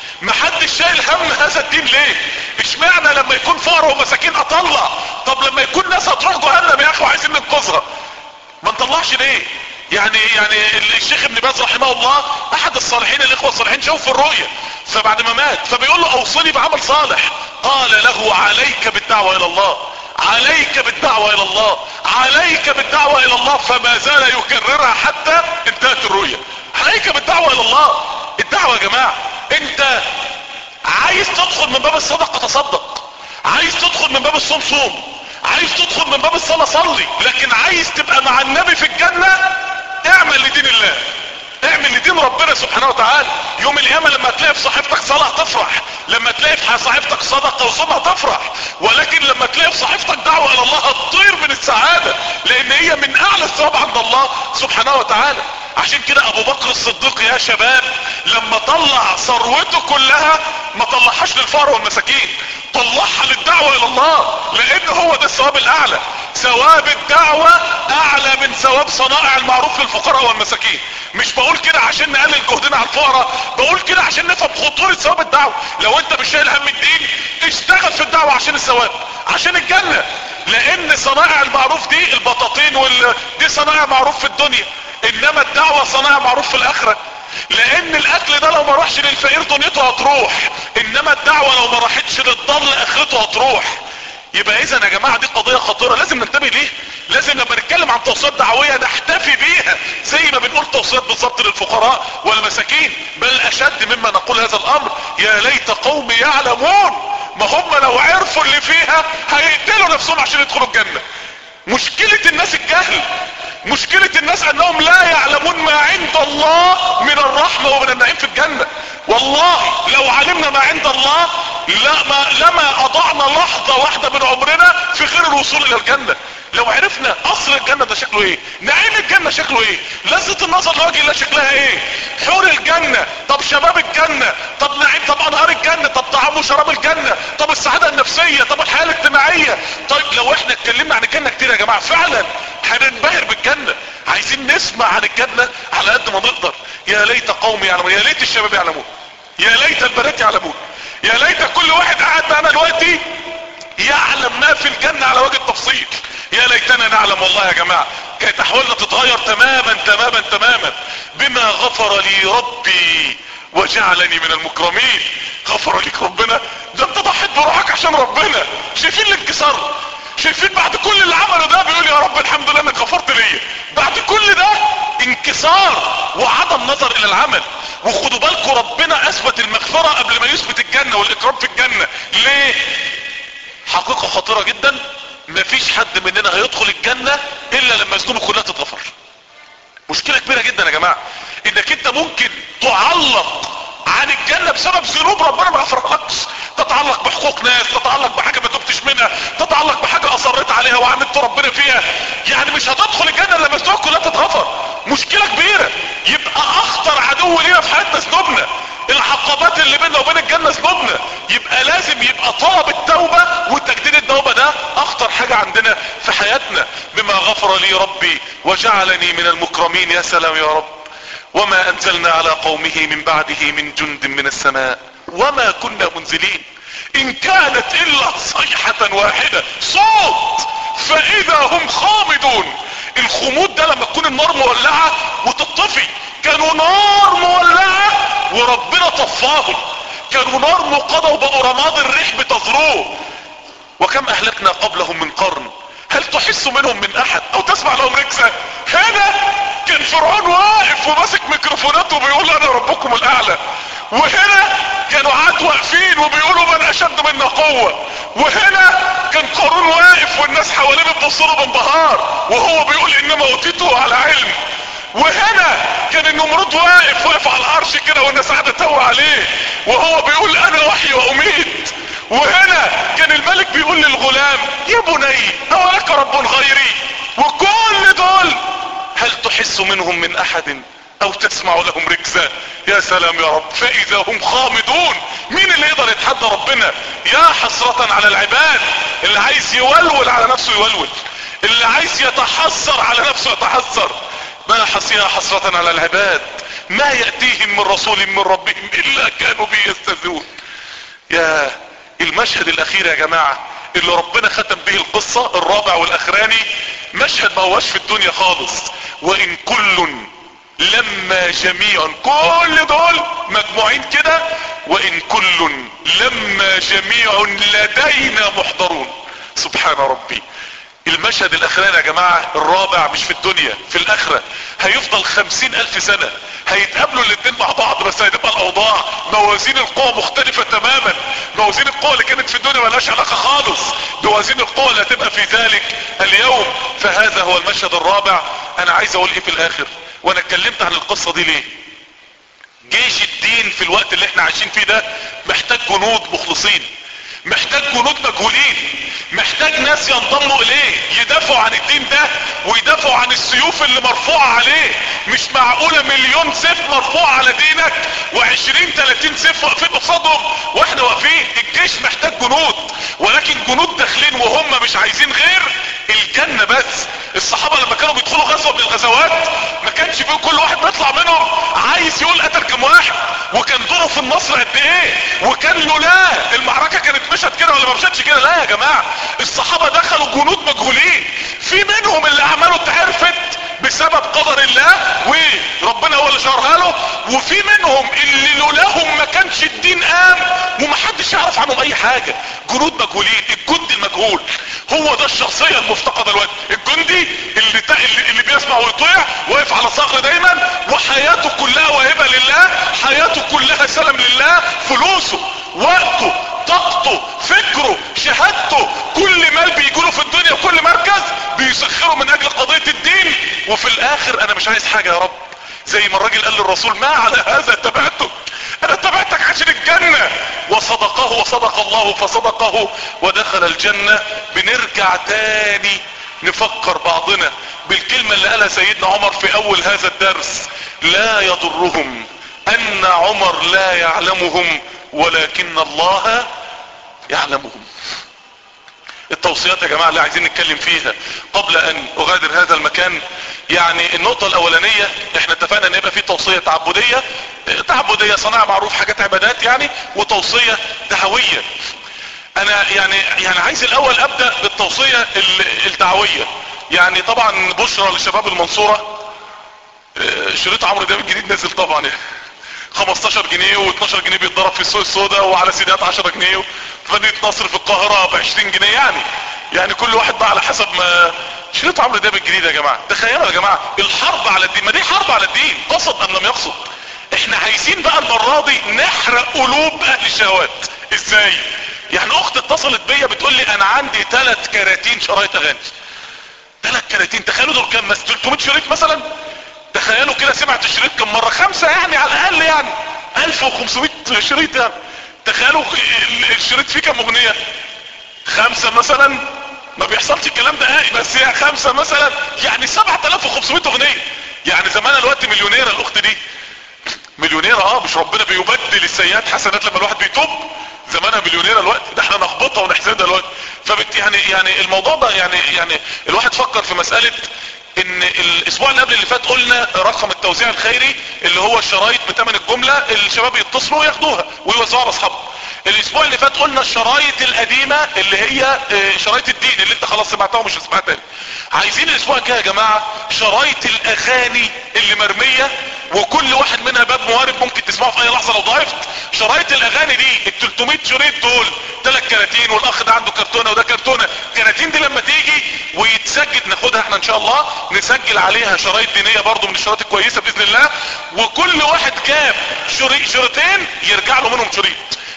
محدش شايل هم هذا الدين ليه اشمعنى لما يكون فقر ومساكين اطلع طب لما يكون ناس هتروح جهنم يا اخي وعايزين ننقذها ما نطلعش ليه يعني يعني الشيخ ابن باز رحمه الله احد الصالحين الاخوة الصالحين شافوا في الرؤية فبعد ما مات فبيقول له اوصني بعمل صالح قال له عليك بالدعوة الى الله عليك بالدعوة الى الله عليك بالدعوة الى الله فما زال يكررها حتى انتهت الرؤية عليك بالدعوة الى الله الدعوة يا جماعة انت عايز تدخل من باب الصدقة تصدق عايز تدخل من باب الصوم صوم عايز تدخل من باب الصلاة صلي لكن عايز تبقى مع النبي في الجنة اعمل لدين الله اعمل لدين ربنا سبحانه وتعالى يوم القيامة لما تلاقي في صحيفتك صلاة تفرح لما تلاقي في صحيفتك صدقة وصومها تفرح ولكن لما تلاقي في صحيفتك دعوة الى الله هتطير من السعادة لان هي من اعلى الثواب عند الله سبحانه وتعالى عشان كده ابو بكر الصديق يا شباب لما طلع ثروته كلها ما طلعهاش للفقراء والمساكين طلعها للدعوة الى الله لان هو ده الثواب الاعلى ثواب الدعوة اعلى من ثواب صنائع المعروف للفقراء والمساكين مش بقول كده عشان نقلل جهدنا على الفقراء بقول كده عشان نفهم خطورة ثواب الدعوة لو انت مش شايل هم الدين اشتغل في الدعوة عشان الثواب عشان الجنة لان صنائع المعروف دي البطاطين وال... دي صنائع معروف في الدنيا انما الدعوة صنائع معروف في الاخرة لان الاكل ده لو ما راحش للفقير دنيته هتروح انما الدعوة لو ما راحتش للضل اخرته هتروح يبقى اذا يا جماعة دي قضية خطيرة لازم ننتبه ليه لازم لما نتكلم عن توصيات دعوية نحتفي بيها زي ما بنقول توصيات بالظبط للفقراء والمساكين بل اشد مما نقول هذا الامر يا ليت قوم يعلمون ما هم لو عرفوا اللي فيها هيقتلوا نفسهم عشان يدخلوا الجنة مشكلة الناس الجهل مشكلة الناس انهم لا يعلمون ما عند الله من الرحمة ومن النعيم في الجنة والله لو علمنا ما عند الله لما, لما اضعنا لحظة واحدة من عمرنا في غير الوصول الى الجنة لو عرفنا قصر الجنة ده شكله ايه نعيم الجنة شكله ايه لذة النظر لوجه الله شكلها ايه حور الجنة طب شباب الجنة طب نعيم طب انهار الجنة طب طعام وشراب الجنة طب السعادة النفسية طب الحياة الاجتماعية طيب لو احنا اتكلمنا عن الجنة كتير يا جماعة فعلا هننبهر بالجنة عايزين نسمع عن الجنة على قد ما نقدر يا ليت قومي يعلمون يا ليت الشباب يعلمون يا ليت البنات يعلمون يا ليت كل واحد قاعد معانا دلوقتي يعلم ما في الجنة على وجه التفصيل يا ليتنا نعلم والله يا جماعة كانت احوالنا تتغير تماما تماما تماما بما غفر لي ربي وجعلني من المكرمين غفر لك ربنا ده انت ضحيت بروحك عشان ربنا شايفين الانكسار شايفين بعد كل اللي عمله ده بيقول يا رب الحمد لله انك غفرت ليا بعد كل ده انكسار وعدم نظر الى العمل وخدوا بالكم ربنا اثبت المغفرة قبل ما يثبت الجنة والاكرام في الجنة ليه حقيقة خطيرة جدا مفيش حد مننا هيدخل الجنة الا لما ذنوبه كلها تتغفر مشكلة كبيرة جدا يا جماعة انك انت ممكن تعلق عن الجنة بسبب ذنوب ربنا ما غفرلكش تتعلق بحقوق ناس تتعلق بحاجة ما تبتش منها تتعلق بحاجة اصريت عليها وعملت ربنا فيها يعني مش هتدخل الجنة لما ذنوبك كلها تتغفر مشكلة كبيرة يبقى اخطر عدو لينا في حياتنا ذنوبنا العقبات اللي بيننا وبين الجنة ذنوبنا يبقى لازم يبقى طلب التوبة وتجديد التوبة ده اخطر حاجة عندنا في حياتنا بما غفر لي ربي وجعلني من المكرمين يا سلام يا رب وما انزلنا على قومه من بعده من جند من السماء وما كنا منزلين ان كانت الا صيحة واحدة صوت فاذا هم خامدون الخمود ده لما تكون النار مولعة وتطفي كانوا نار مولعة وربنا طفاهم كانوا نار موقدة وبقوا رماد الريح بتذروه وكم اهلكنا قبلهم من قرن هل تحس منهم من احد او تسمع لهم ركسة هنا كان فرعون واقف وماسك ميكروفونات وبيقول انا ربكم الاعلى وهنا كانوا عاد واقفين وبيقولوا من اشد منا قوة وهنا كان قارون واقف والناس حواليه بتبص له بانبهار وهو بيقول انما اوتيته على علم وهنا كان النمرود واقف واقف على العرش كده والناس قاعده تهوى عليه وهو بيقول انا وحي واميت وهنا كان الملك بيقول للغلام يا بني اولك رب غيري وكل دول هل تحس منهم من احد او تسمع لهم ركزة يا سلام يا رب فاذا هم خامدون مين اللي يقدر يتحدى ربنا يا حسرة على العباد اللي عايز يولول على نفسه يولول اللي عايز يتحسر على نفسه يتحسر ما حسيها حسرة على العباد ما يأتيهم من رسول من ربهم الا كانوا به يستهزئون يا المشهد الاخير يا جماعة اللي ربنا ختم به القصة الرابع والاخراني مشهد ما هوش في الدنيا خالص وان كل لما جميع كل دول مجموعين كده وان كل لما جميع لدينا محضرون سبحان ربي المشهد الاخراني يا جماعة الرابع مش في الدنيا في الاخرة هيفضل خمسين الف سنة هيتقابلوا الاتنين مع بعض بس هتبقى الاوضاع موازين القوى مختلفة تماما موازين القوى اللي كانت في الدنيا ملهاش علاقة خالص بوازين القوى اللي هتبقى في ذلك اليوم فهذا هو المشهد الرابع انا عايز اقول ايه في الاخر وانا اتكلمت عن القصة دي ليه جيش الدين في الوقت اللي احنا عايشين فيه ده محتاج جنود مخلصين محتاج جنود مجهولين محتاج ناس ينضموا اليه يدافعوا عن الدين ده ويدافعوا عن السيوف اللي مرفوعة عليه مش معقولة مليون سيف مرفوع على دينك وعشرين تلاتين سيف واقفين قصادهم واحنا واقفين الجيش محتاج جنود ولكن جنود داخلين وهم مش عايزين غير الجنة بس الصحابة لما كانوا بيدخلوا غزوة من الغزوات ما كانش فيه كل واحد بيطلع منهم عايز يقول قتل كم واحد وكان دوره في النصر قد ايه وكان لولاه المعركة كانت مشت كده ولا ما مشتش كده لا يا جماعة الصحابة دخلوا جنود مجهولين في منهم اللي اعماله اتعرفت بسبب قدر الله وربنا هو اللي شهرها له وفي منهم اللي لولاهم ما كانش الدين قام ومحدش يعرف عنهم اي حاجة جنود مجهولين الجندي المجهول هو ده الشخصية المفتقدة الوقت الجندي اللي, تا... اللي, اللي بيسمع ويطيع واقف على صخر دايما وحياته كلها واهبة لله حياته كلها سلام لله فلوسه وقته طاقته فكره شهادته كل مال بيجوله في الدنيا وكل مركز بيسخره من اجل قضية الدين وفي الاخر انا مش عايز حاجة يا رب زي ما الراجل قال للرسول ما على هذا اتبعتك انا اتبعتك عشان الجنة وصدقه وصدق الله فصدقه ودخل الجنة بنرجع تاني نفكر بعضنا بالكلمة اللي قالها سيدنا عمر في اول هذا الدرس لا يضرهم ان عمر لا يعلمهم ولكن الله يعلمهم التوصيات يا جماعة اللي عايزين نتكلم فيها قبل ان اغادر هذا المكان يعني النقطة الاولانية احنا اتفقنا ان يبقى في توصية تعبدية تعبدية صناعة معروف حاجات عبادات يعني وتوصية دعوية انا يعني يعني عايز الاول ابدأ بالتوصية الدعوية يعني طبعا بشرى لشباب المنصورة شريط عمرو دياب الجديد نازل طبعا يعني 15 جنيه و12 جنيه بيتضرب في السوق السوداء وعلى سيدات 10 جنيه في مدينة نصر في القاهرة ب 20 جنيه يعني يعني كل واحد بقى على حسب ما شريط عمرو دياب الجديد يا جماعة تخيلوا يا جماعة الحرب على الدين ما دي حرب على الدين قصد ام لم يقصد احنا عايزين بقى المرة دي نحرق قلوب اهل الشهوات ازاي يعني اخت اتصلت بيا بتقول لي انا عندي ثلاث كراتين شرايط اغاني ثلاث كراتين تخيلوا دول كام مثلا 300 شريط مثلا تخيلوا كده سمعت الشريط كم مرة خمسة يعني على الاقل يعني 1500 شريط يعني تخيلوا الشريط فيه كم اغنية خمسة مثلا ما بيحصلش الكلام ده قوي بس هي خمسة مثلا يعني 7500 اغنية يعني زمان الوقت مليونيرة الاخت دي مليونيرة اه مش ربنا بيبدل السيئات حسنات لما الواحد بيتوب زمانها مليونيرة الوقت ده احنا نخبطها ونحسدها الوقت فبت يعني يعني الموضوع ده يعني يعني الواحد فكر في مسألة ان الاسبوع اللي قبل اللي فات قلنا رقم التوزيع الخيري اللي هو الشرايط بثمن الجملة الشباب يتصلوا ياخدوها ويوزعوها على اصحابهم الاسبوع اللي فات قلنا الشرايط القديمة اللي هي شرايط الدين اللي انت خلاص سمعتها ومش هتسمعها تاني عايزين الاسبوع الجاي يا جماعة شرايط الاغاني اللي مرمية وكل واحد منها باب موارد ممكن تسمعه في اي لحظة لو ضعفت شرايط الاغاني دي ال 300 شريط دول ثلاث كراتين والاخ ده عنده كرتونة وده كرتونة الكراتين دي لما تيجي ويتسجل ناخدها احنا ان شاء الله نسجل عليها شرايط دينية برضو من الشرايط الكويسة باذن الله وكل واحد جاب شريطين يرجع له منهم شريط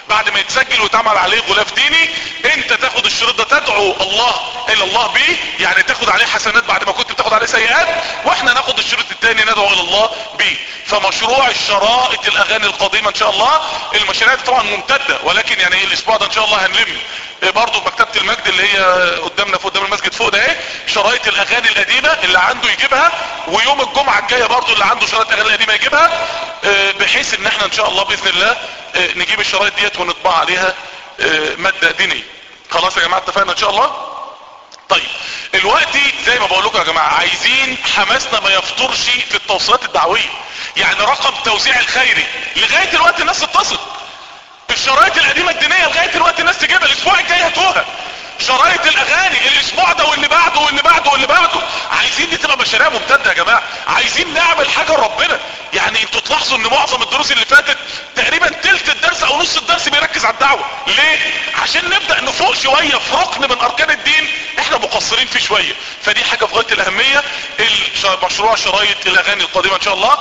بعد ما يتسجل ويتعمل عليه غلاف ديني انت تاخد الشريط ده تدعو الله الى الله بيه يعني تاخد عليه حسنات بعد ما كنت بتاخد عليه سيئات واحنا ناخد الشريط التاني ندعو الى الله بيه فمشروع الشرائط الاغاني القديمة ان شاء الله المشاريع دي طبعا ممتدة ولكن يعني ايه الاسبوع ده ان شاء الله هنلم برضه مكتبة المجد اللي هي قدامنا في قدام المسجد فوق ده ايه شرايط الاغاني القديمة اللي عنده يجيبها ويوم الجمعة الجاية برضه اللي عنده شرايط الاغاني القديمة يجيبها بحيث ان احنا ان شاء الله باذن الله نجيب الشرايط ديت ونطبع عليها مادة دينية خلاص يا جماعة اتفقنا ان شاء الله طيب دلوقتي زي ما بقول لكم يا جماعة عايزين حماسنا ما يفطرش في التوصيلات الدعوية يعني رقم توزيع الخيري لغاية الوقت الناس تتصل الشرايط القديمة الدينية لغاية الوقت الناس تجيبها الاسبوع الجاي هاتوها شرايط الاغاني الاسبوع ده واللي بعده واللي بعده واللي بعده عايزين دي تبقى مشاريع ممتدة يا جماعة عايزين نعمل حاجة لربنا يعني انتوا تلاحظوا ان معظم الدروس اللي فاتت تقريبا تلت الدرس او نص الدرس بيركز على الدعوة ليه عشان نبدأ نفوق شوية في ركن من اركان الدين احنا مقصرين فيه شوية فدي حاجة في غاية الاهمية مشروع شرايط الاغاني القادمة ان شاء الله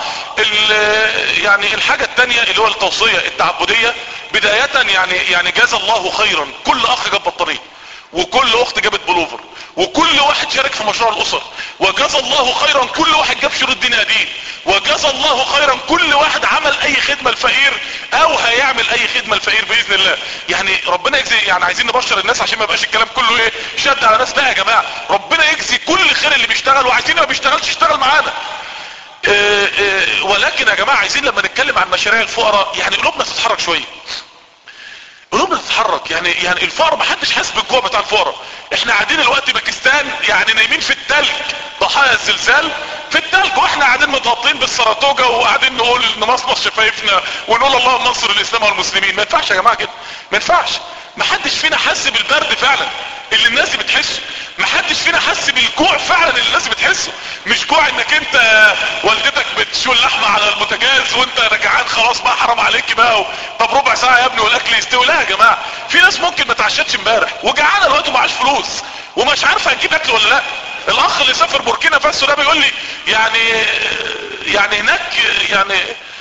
يعني الحاجة التانية اللي هو التوصية التعبدية بداية يعني يعني جاز الله خيرا كل اخ جاب بطارية وكل اخت جابت بلوفر وكل واحد شارك في مشروع الاسر وجزى الله خيرا كل واحد جاب شروط دين قديم وجزى الله خيرا كل واحد عمل اي خدمة الفقير او هيعمل اي خدمة الفقير باذن الله يعني ربنا يجزي يعني عايزين نبشر الناس عشان ما يبقاش الكلام كله ايه شد على ناس لا يا جماعة ربنا يجزي كل خير اللي بيشتغل وعايزين ما بيشتغلش يشتغل معانا اه اه ولكن يا جماعة عايزين لما نتكلم عن مشاريع الفقراء يعني قلوبنا تتحرك شوية قلوبنا تتحرك يعني يعني الفقر ما حدش حاسس بالجوع بتاع الفقراء احنا قاعدين الوقت باكستان يعني نايمين في التلج ضحايا الزلزال في التلج واحنا قاعدين متغطين بالسرطوجة وقاعدين نقول نمصمص شفايفنا ونقول اللهم انصر الاسلام والمسلمين ما ينفعش يا جماعة كده ما ينفعش ما حدش فينا حس بالبرد فعلا اللي الناس دي بتحسه ما حدش فينا حس بالجوع فعلا اللي الناس بتحسه مش جوع انك انت والدتك بتشوي اللحمه على البوتاجاز وانت رجعان خلاص بقى حرام عليك بقى و... طب ربع ساعه يا ابني والاكل يستوي لا يا جماعه في ناس ممكن ما تعشتش امبارح وجعانه دلوقتي ومعاش فلوس ومش عارفه هتجيب اكل ولا لا الاخ اللي سافر بوركينا فاسو ده بيقول لي يعني يعني هناك يعني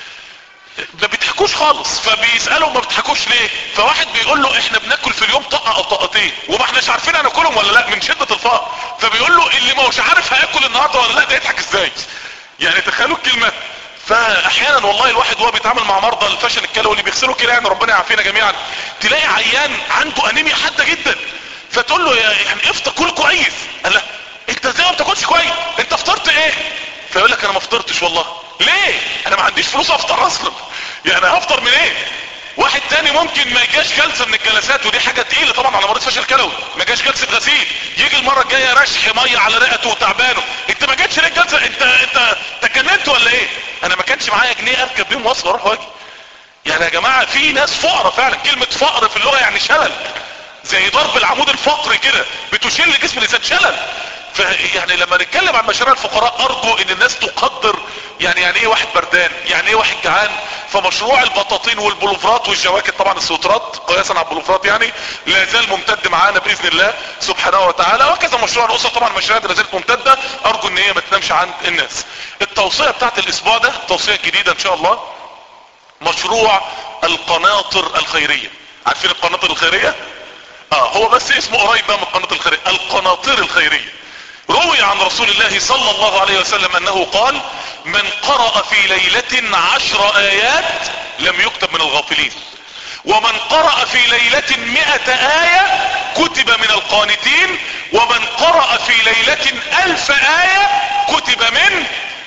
ما بيضحكوش خالص فبيسألوا ما بيضحكوش ليه فواحد بيقول له احنا بناكل في اليوم طقة او طقتين وما احناش عارفين هناكلهم ولا لا من شدة الفقر فبيقول له اللي ما هوش عارف هياكل النهاردة ولا لا ده يضحك ازاي يعني تخيلوا الكلمة فاحيانا والله الواحد وهو بيتعامل مع مرضى الفشل الكلوي اللي بيغسلوا كده يعني ربنا يعافينا جميعا تلاقي عيان عنده انيميا حادة جدا فتقول له يعني افطر كل كويس قال لا انت ازاي ما بتاكلش كويس انت فطرت ايه فيقول لك انا ما فطرتش والله ليه انا ما عنديش فلوس افطر اصلا يعني هفطر من ايه واحد تاني ممكن ما يجاش جلسة من الجلسات ودي حاجة تقيلة طبعا على مريض فشل كلوي ما جاش جلسة غسيل يجي المرة الجاية رشح مية على رئته وتعبانه انت ما جاتش ليه جلسة انت انت تجننت ولا ايه انا ما كانش معايا جنيه اركب بيه مواصلة اروح واجي يعني يا جماعة في ناس فقرة فعلا كلمة فقر في اللغة يعني شلل زي ضرب العمود الفقري كده بتشل جسم الانسان شلل فيعني لما نتكلم عن مشاريع الفقراء ارجو ان الناس تقدر يعني يعني ايه واحد بردان يعني ايه واحد جعان فمشروع البطاطين والبلوفرات والجواكت طبعا السوترات قياسا على البلوفرات يعني لا زال ممتد معانا باذن الله سبحانه وتعالى وكذا مشروع الاسره طبعا المشاريع لا زالت ممتده ارجو ان هي ما تنامش عند الناس التوصيه بتاعت الاسبوع ده توصيه جديده ان شاء الله مشروع القناطر الخيريه عارفين القناطر الخيريه اه هو بس اسمه قريب بقى من القناطر الخيريه القناطر الخيريه روي عن رسول الله صلى الله عليه وسلم انه قال من قرأ في ليلة عشر ايات لم يكتب من الغافلين ومن قرأ في ليلة مئة آية كتب من القانتين ومن قرأ في ليلة الف آية كتب من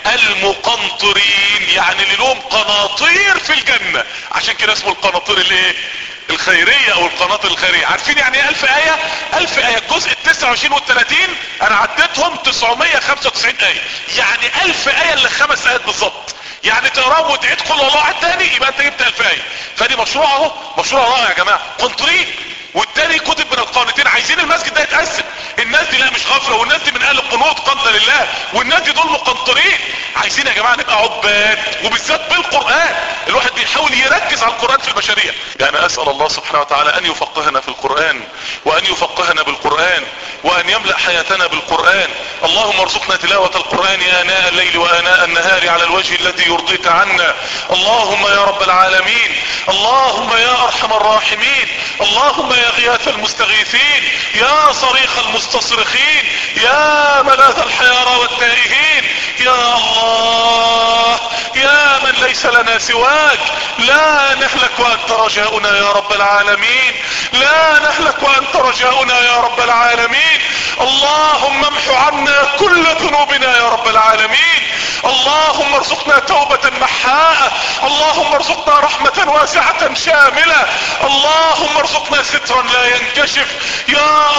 المقنطرين يعني اللي لهم قناطير في الجنة عشان كده اسمه القناطير الايه الخيرية او القناطر الخيرية عارفين يعني ايه الف اية الف اية الجزء التسعة وعشرين والتلاتين انا عديتهم تسعمية خمسة وتسعين اية يعني الف اية اللي خمس ايات بالظبط يعني تقراهم وتعيد كل الله على التاني يبقى انت جبت الف اية فدي مشروع اهو مشروع رائع يا جماعة قنطرين والتاني كتب من القانتين عايزين المسجد ده يتقسم الناس دي لا مش غافلة والناس دي من اهل القنوط قنطة لله والناس دي دول مقنطرين عايزين يا جماعة نبقى عباد وبالذات بالقرآن الواحد بيحاول يركز على القرآن في المشاريع يعني اسأل الله سبحانه وتعالى ان يفقه يفقهنا في القرآن وان يفقهنا بالقرآن وان يملأ حياتنا بالقرآن اللهم ارزقنا تلاوة القرآن آناء الليل وآناء النهار على الوجه الذي يرضيك عنا اللهم يا رب العالمين اللهم يا ارحم الراحمين اللهم يا غياث المستغيثين يا صريخ المستصرخين يا ملاذ الحيارى والتائهين يا الله يا من ليس لنا سواك لا نهلك وانت رجاؤنا يا رب العالمين لا نهلك وانت رجاؤنا يا رب العالمين اللهم امح عنا كل ذنوبنا يا رب العالمين اللهم ارزقنا توبة محاءة اللهم ارزقنا رحمة واسعة شاملة اللهم ارزقنا سترا لا ينكشف يا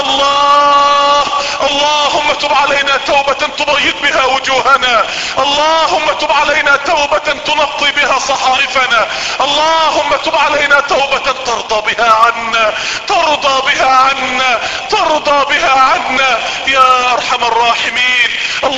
الله اللهم تب علينا توبة تبيض بها وجوهنا اللهم تب علينا توبة تنقي بها صحائفنا اللهم تب علينا توبة ترضى بها عنا ترضى بها عنا ترضى بها عنا يا ارحم الراحمين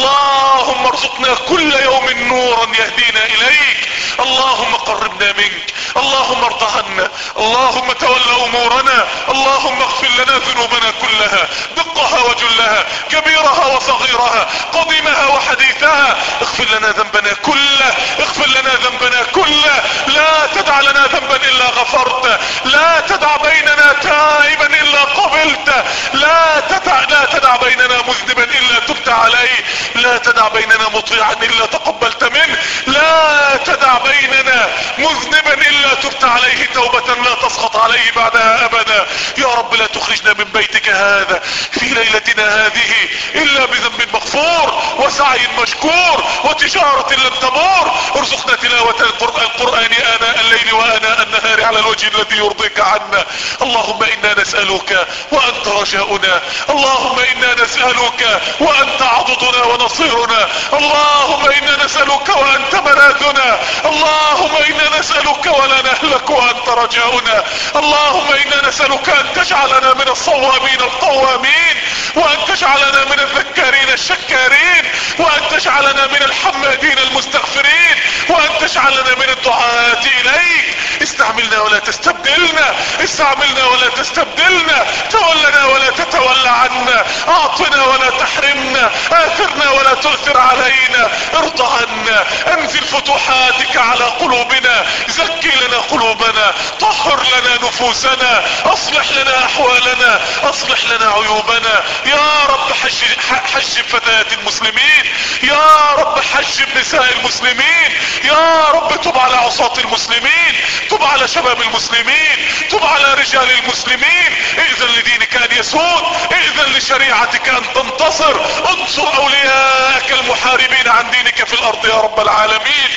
اللهم ارزقنا كل يوم نورا يهدينا اليك اللهم قربنا منك اللهم ارض عنا اللهم تول امورنا اللهم اغفر لنا ذنوبنا كلها دقها وجلها كبيرها وصغيرها قديمها وحديثها اغفر لنا ذنبنا كله اغفر لنا ذنبنا كله لا تدع لنا ذنبا الا غفرته لا تدع بيننا تائبا الا قبلته لا تدع لا تدع بيننا مذنبا الا تبت عليه لا تدع بيننا مطيعا الا تقبلت منه لا تدع بيننا مذنبا الا تبت عليه توبة لا تسقط عليه بعدها ابدا يا رب لا تخرجنا من بيتك هذا في ليلتنا هذه الا بذنب مغفور وسعي مشكور وتجارة لم تمور ارزقنا تلاوة القرآن, القرآن آناء الليل وآناء النهار على الوجه الذي يرضيك عنا اللهم انا نسألك وانت رجاؤنا اللهم انا نسألك وانت عضدنا ونصيرنا اللهم انا نسألك وانت ملاذنا اللهم انا نسألك ولا نهلك وانت رجاؤنا اللهم انا نسألك ان تجعلنا من الصوامين القوامين وان تجعلنا من الذكارين الشكارين وان تجعلنا من الحمادين المستغفرين وان تجعلنا من الدعاة اليك استعملنا ولا تستبدلنا استعملنا ولا تستبدلنا تولنا ولا تتولى عنا اعطنا ولا تحرمنا اثرنا ولا تؤثر علينا ارضى عنا انزل فتوحاتك على قلوبنا زكي لنا قلوبنا طهر لنا نفوسنا اصلح لنا احوالنا اصلح لنا عيوبنا يا رب حج حجب فتيات المسلمين يا رب حجب نساء المسلمين يا رب تب على عصاة المسلمين تب على شباب المسلمين تب على رجال المسلمين ائذن لدينك ان يسود ائذن لشريعتك ان تنتصر انصر اولياءك المحاربين عن دينك في الارض يا رب العالمين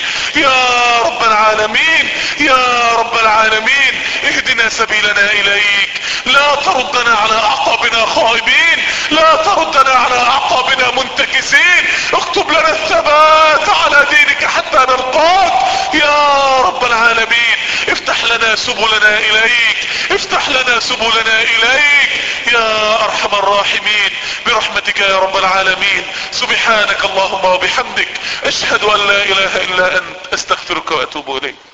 يا رب العالمين يا رب العالمين اهدنا سبيلنا اليك لا تردنا على اعقابنا خائبين لا تردنا على اعقابنا منتكسين اكتب لنا الثبات على دينك حتى نرضاك يا رب العالمين افتح لنا سبلنا اليك افتح لنا سبلنا اليك يا ارحم الراحمين برحمتك يا رب العالمين سبحانك اللهم وبحمدك اشهد ان لا اله الا انت استغفرك واتوب اليك